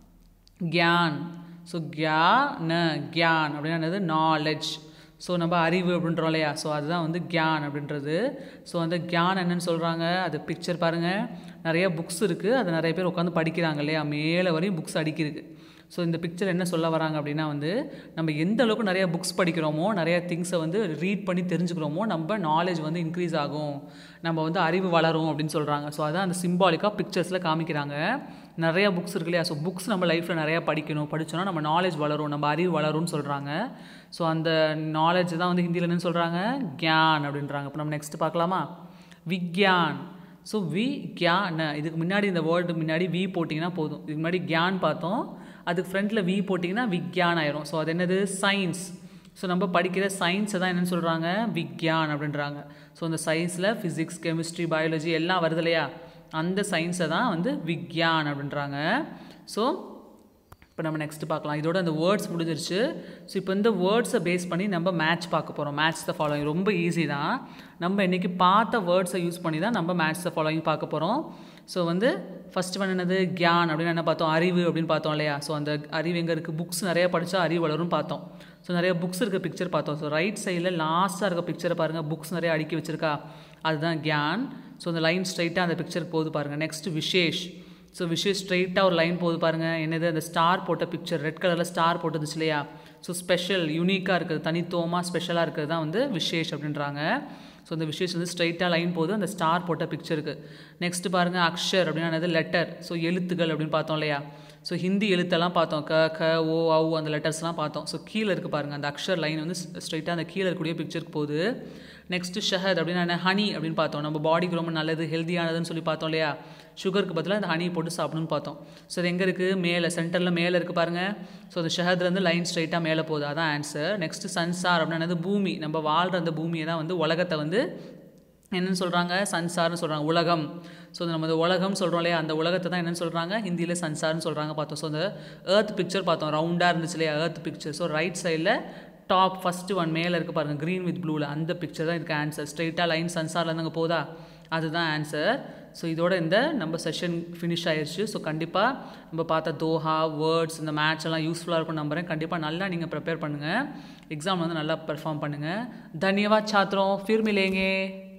கியான் ஸோ கியா ந கியான் அப்படின்னா என்னது நாலேஜ் ஸோ நம்ம அறிவு அப்படின்றோம் இல்லையா ஸோ அதுதான் வந்து கியான் அப்படின்றது ஸோ அந்த கியான் என்னன்னு சொல்கிறாங்க அது பிக்சர் பாருங்கள் நிறைய புக்ஸ் இருக்குது அதை நிறைய பேர் உட்காந்து படிக்கிறாங்க இல்லையா மேலே வரையும் புக்ஸ் அடிக்கிருக்கு ஸோ இந்த பிக்சர் என்ன சொல்ல வராங்க அப்படின்னா வந்து நம்ம எந்த அளவுக்கு நிறைய புக்ஸ் படிக்கிறோமோ நிறைய திங்ஸை வந்து ரீட் பண்ணி தெரிஞ்சுக்கிறோமோ நம்ம நாலேஜ் வந்து இன்க்ரீஸ் ஆகும் நம்ம வந்து அறிவு வளரும் அப்படின்னு சொல்கிறாங்க ஸோ அதான் அந்த சிம்பாலிக்காக பிக்சர்ஸில் காமிக்கிறாங்க நிறைய புக்ஸ் இருக்கு இல்லையா ஸோ புக்ஸ் நம்ம லைஃப்பில் நிறையா படிக்கணும் படித்தோன்னா நம்ம நாலேஜ் வளரும் நம்ம அறிவு வளரும்னு சொல்கிறாங்க ஸோ அந்த நாலேஜ் தான் வந்து ஹிந்தியில் என்னன்னு சொல்கிறாங்க கியான் அப்படின்றாங்க இப்போ நம்ம நெக்ஸ்ட் பார்க்கலாமா விக்யான் ஸோ வி கியான் இதுக்கு முன்னாடி இந்த வேர்டு முன்னாடி வி போட்டிங்கன்னா போதும் இதுக்கு முன்னாடி கியான் பார்த்தோம் அதுக்கு ஃப்ரண்ட்டில் வி போட்டிங்கன்னா விக்யான் ஆயிரும் ஸோ அது என்னது சயின்ஸ் ஸோ நம்ம படிக்கிற சயின்ஸை தான் என்னென்னு சொல்கிறாங்க விக்யான் அப்படின்றாங்க ஸோ அந்த சயின்ஸில் ஃபிசிக்ஸ் கெமிஸ்ட்ரி பயாலஜி எல்லாம் வருது இல்லையா அந்த சயின்ஸை தான் வந்து விக்யான் அப்படின்றாங்க ஸோ இப்போ நம்ம நெக்ஸ்ட் பார்க்கலாம் இதோட அந்த வேர்ட்ஸ் முடிஞ்சிருச்சு ஸோ இப்போ இந்த வேர்ட்ஸை பேஸ் பண்ணி நம்ம மேட்ச் பார்க்க போகிறோம் மேட்ச் த ஃபாலோயிங் ரொம்ப ஈஸி தான் நம்ம இன்றைக்கி பார்த்த வேர்ட்ஸை யூஸ் பண்ணி தான் நம்ம மேட்ச் த ஃபாலோயிங் பார்க்க போகிறோம் ஸோ வந்து ஃபஸ்ட் ஒன் என்னது கியான் அப்படின்னு என்ன பார்த்தோம் அறிவு அப்படின்னு பார்த்தோம் இல்லையா ஸோ அந்த அறிவு எங்கே இருக்குது புக்ஸ் நிறைய படித்தா அறிவு வளரும்னு பார்த்தோம் ஸோ நிறைய புக்ஸ் இருக்க பிக்சர் பார்த்தோம் ஸோ ரைட் சைடில் லாஸ்ட்டாக இருக்க பிக்சரை பாருங்கள் புக்ஸ் நிறைய அடுக்கி வச்சிருக்கா அதுதான் கியான் ஸோ அந்த லைன் ஸ்ட்ரைட்டாக அந்த பிக்சருக்கு போகுது பாருங்கள் நெக்ஸ்ட் விசேஷ் ஸோ விஷயம் ஸ்ட்ரைட்டாக ஒரு லைன் போகுது பாருங்கள் என்னது அந்த ஸ்டார் போட்ட பிக்சர் ரெட் கலரில் ஸ்டார் போட்டுருந்துச்சு இல்லையா ஸோ ஸ்பெஷல் யூனிக்காக இருக்குது தனித்துவமாக ஸ்பெஷலாக இருக்கிறது தான் வந்து விசேஷ் அப்படின்றாங்க ஸோ அந்த விசேஷ் வந்து ஸ்ட்ரைட்டாக லைன் போகுது அந்த ஸ்டார் போட்ட பிக்சருக்கு நெக்ஸ்ட் பாருங்கள் அக்ஷர் அப்படின்னா என்னது லெட்டர் ஸோ எழுத்துக்கள் அப்படின்னு பார்த்தோம் இல்லையா ஸோ ஹிந்தி எழுத்தெல்லாம் பார்த்தோம் க க ஓ ஔ அந்த லெட்டர்ஸ்லாம் பார்த்தோம் ஸோ கீழே இருக்குது பாருங்கள் அந்த அக்ஷர் லைன் வந்து ஸ்ட்ரைட்டாக அந்த கீழே இருக்கக்கூடிய பிக்சருக்கு போகுது நெக்ஸ்ட்டு ஷஹத் அப்படின்னா என்ன ஹனி அப்படின்னு பார்த்தோம் நம்ம பாடிக்கு ரொம்ப நல்லது ஹெல்த்தியானதுன்னு சொல்லி பார்த்தோம் இல்லையா சுகருக்கு பதிலாக அந்த ஹனி போட்டு சாப்பிடணும்னு பார்த்தோம் ஸோ அது எங்கே இருக்குது மேலே சென்டரில் மேலே இருக்குது பாருங்கள் ஸோ அந்த ஷஹத்லேருந்து லைன் ஸ்ட்ரைட்டாக மேலே போகுது அதான் ஆன்சர் நெக்ஸ்ட்டு சன்சார் அப்படின்னா என்னது பூமி நம்ம வாழ்கிற அந்த பூமியை தான் வந்து உலகத்தை வந்து என்னன்னு சொல்கிறாங்க சன்சார்னு சொல்கிறாங்க உலகம் ஸோ நம்ம இந்த உலகம் சொல்கிறோம் இல்லையா அந்த உலகத்தை தான் என்னன்னு சொல்கிறாங்க ஹிந்தியில் சன்சார்னு சொல்கிறாங்க பார்த்தோம் ஸோ அந்த ஏர்த் பிக்சர் பார்த்தோம் ரவுண்டாக இருந்துச்சு இல்லையா ஏர்த் பிக்சர் ஸோ ரைட் சைடில் டாப் ஃபஸ்ட்டு ஒன் மேலே இருக்குது பாருங்கள் க்ரீன் வித் ப்ளூவில் அந்த பிக்சர் தான் இதுக்கு ஆன்சர் ஸ்ட்ரைட்டாக லைன் சன்சார்லேருந்து அங்கே போதா அதுதான் ஆன்சர் ஸோ இதோட இந்த நம்ம செஷன் ஃபினிஷ் ஆயிடுச்சு ஸோ கண்டிப்பாக நம்ம பார்த்த தோஹா வேர்ட்ஸ் இந்த மேட்ச் எல்லாம் யூஸ்ஃபுல்லாக இருக்கும் நம்புறேன் கண்டிப்பாக நல்லா நீங்கள் ப்ரிப்பேர் பண்ணுங்கள் எக்ஸாம் வந்து நல்லா பெர்ஃபார்ம் பண்ணுங்கள் தன்யவாத் சாத்திரம் ஃபிர் மிலேங்கே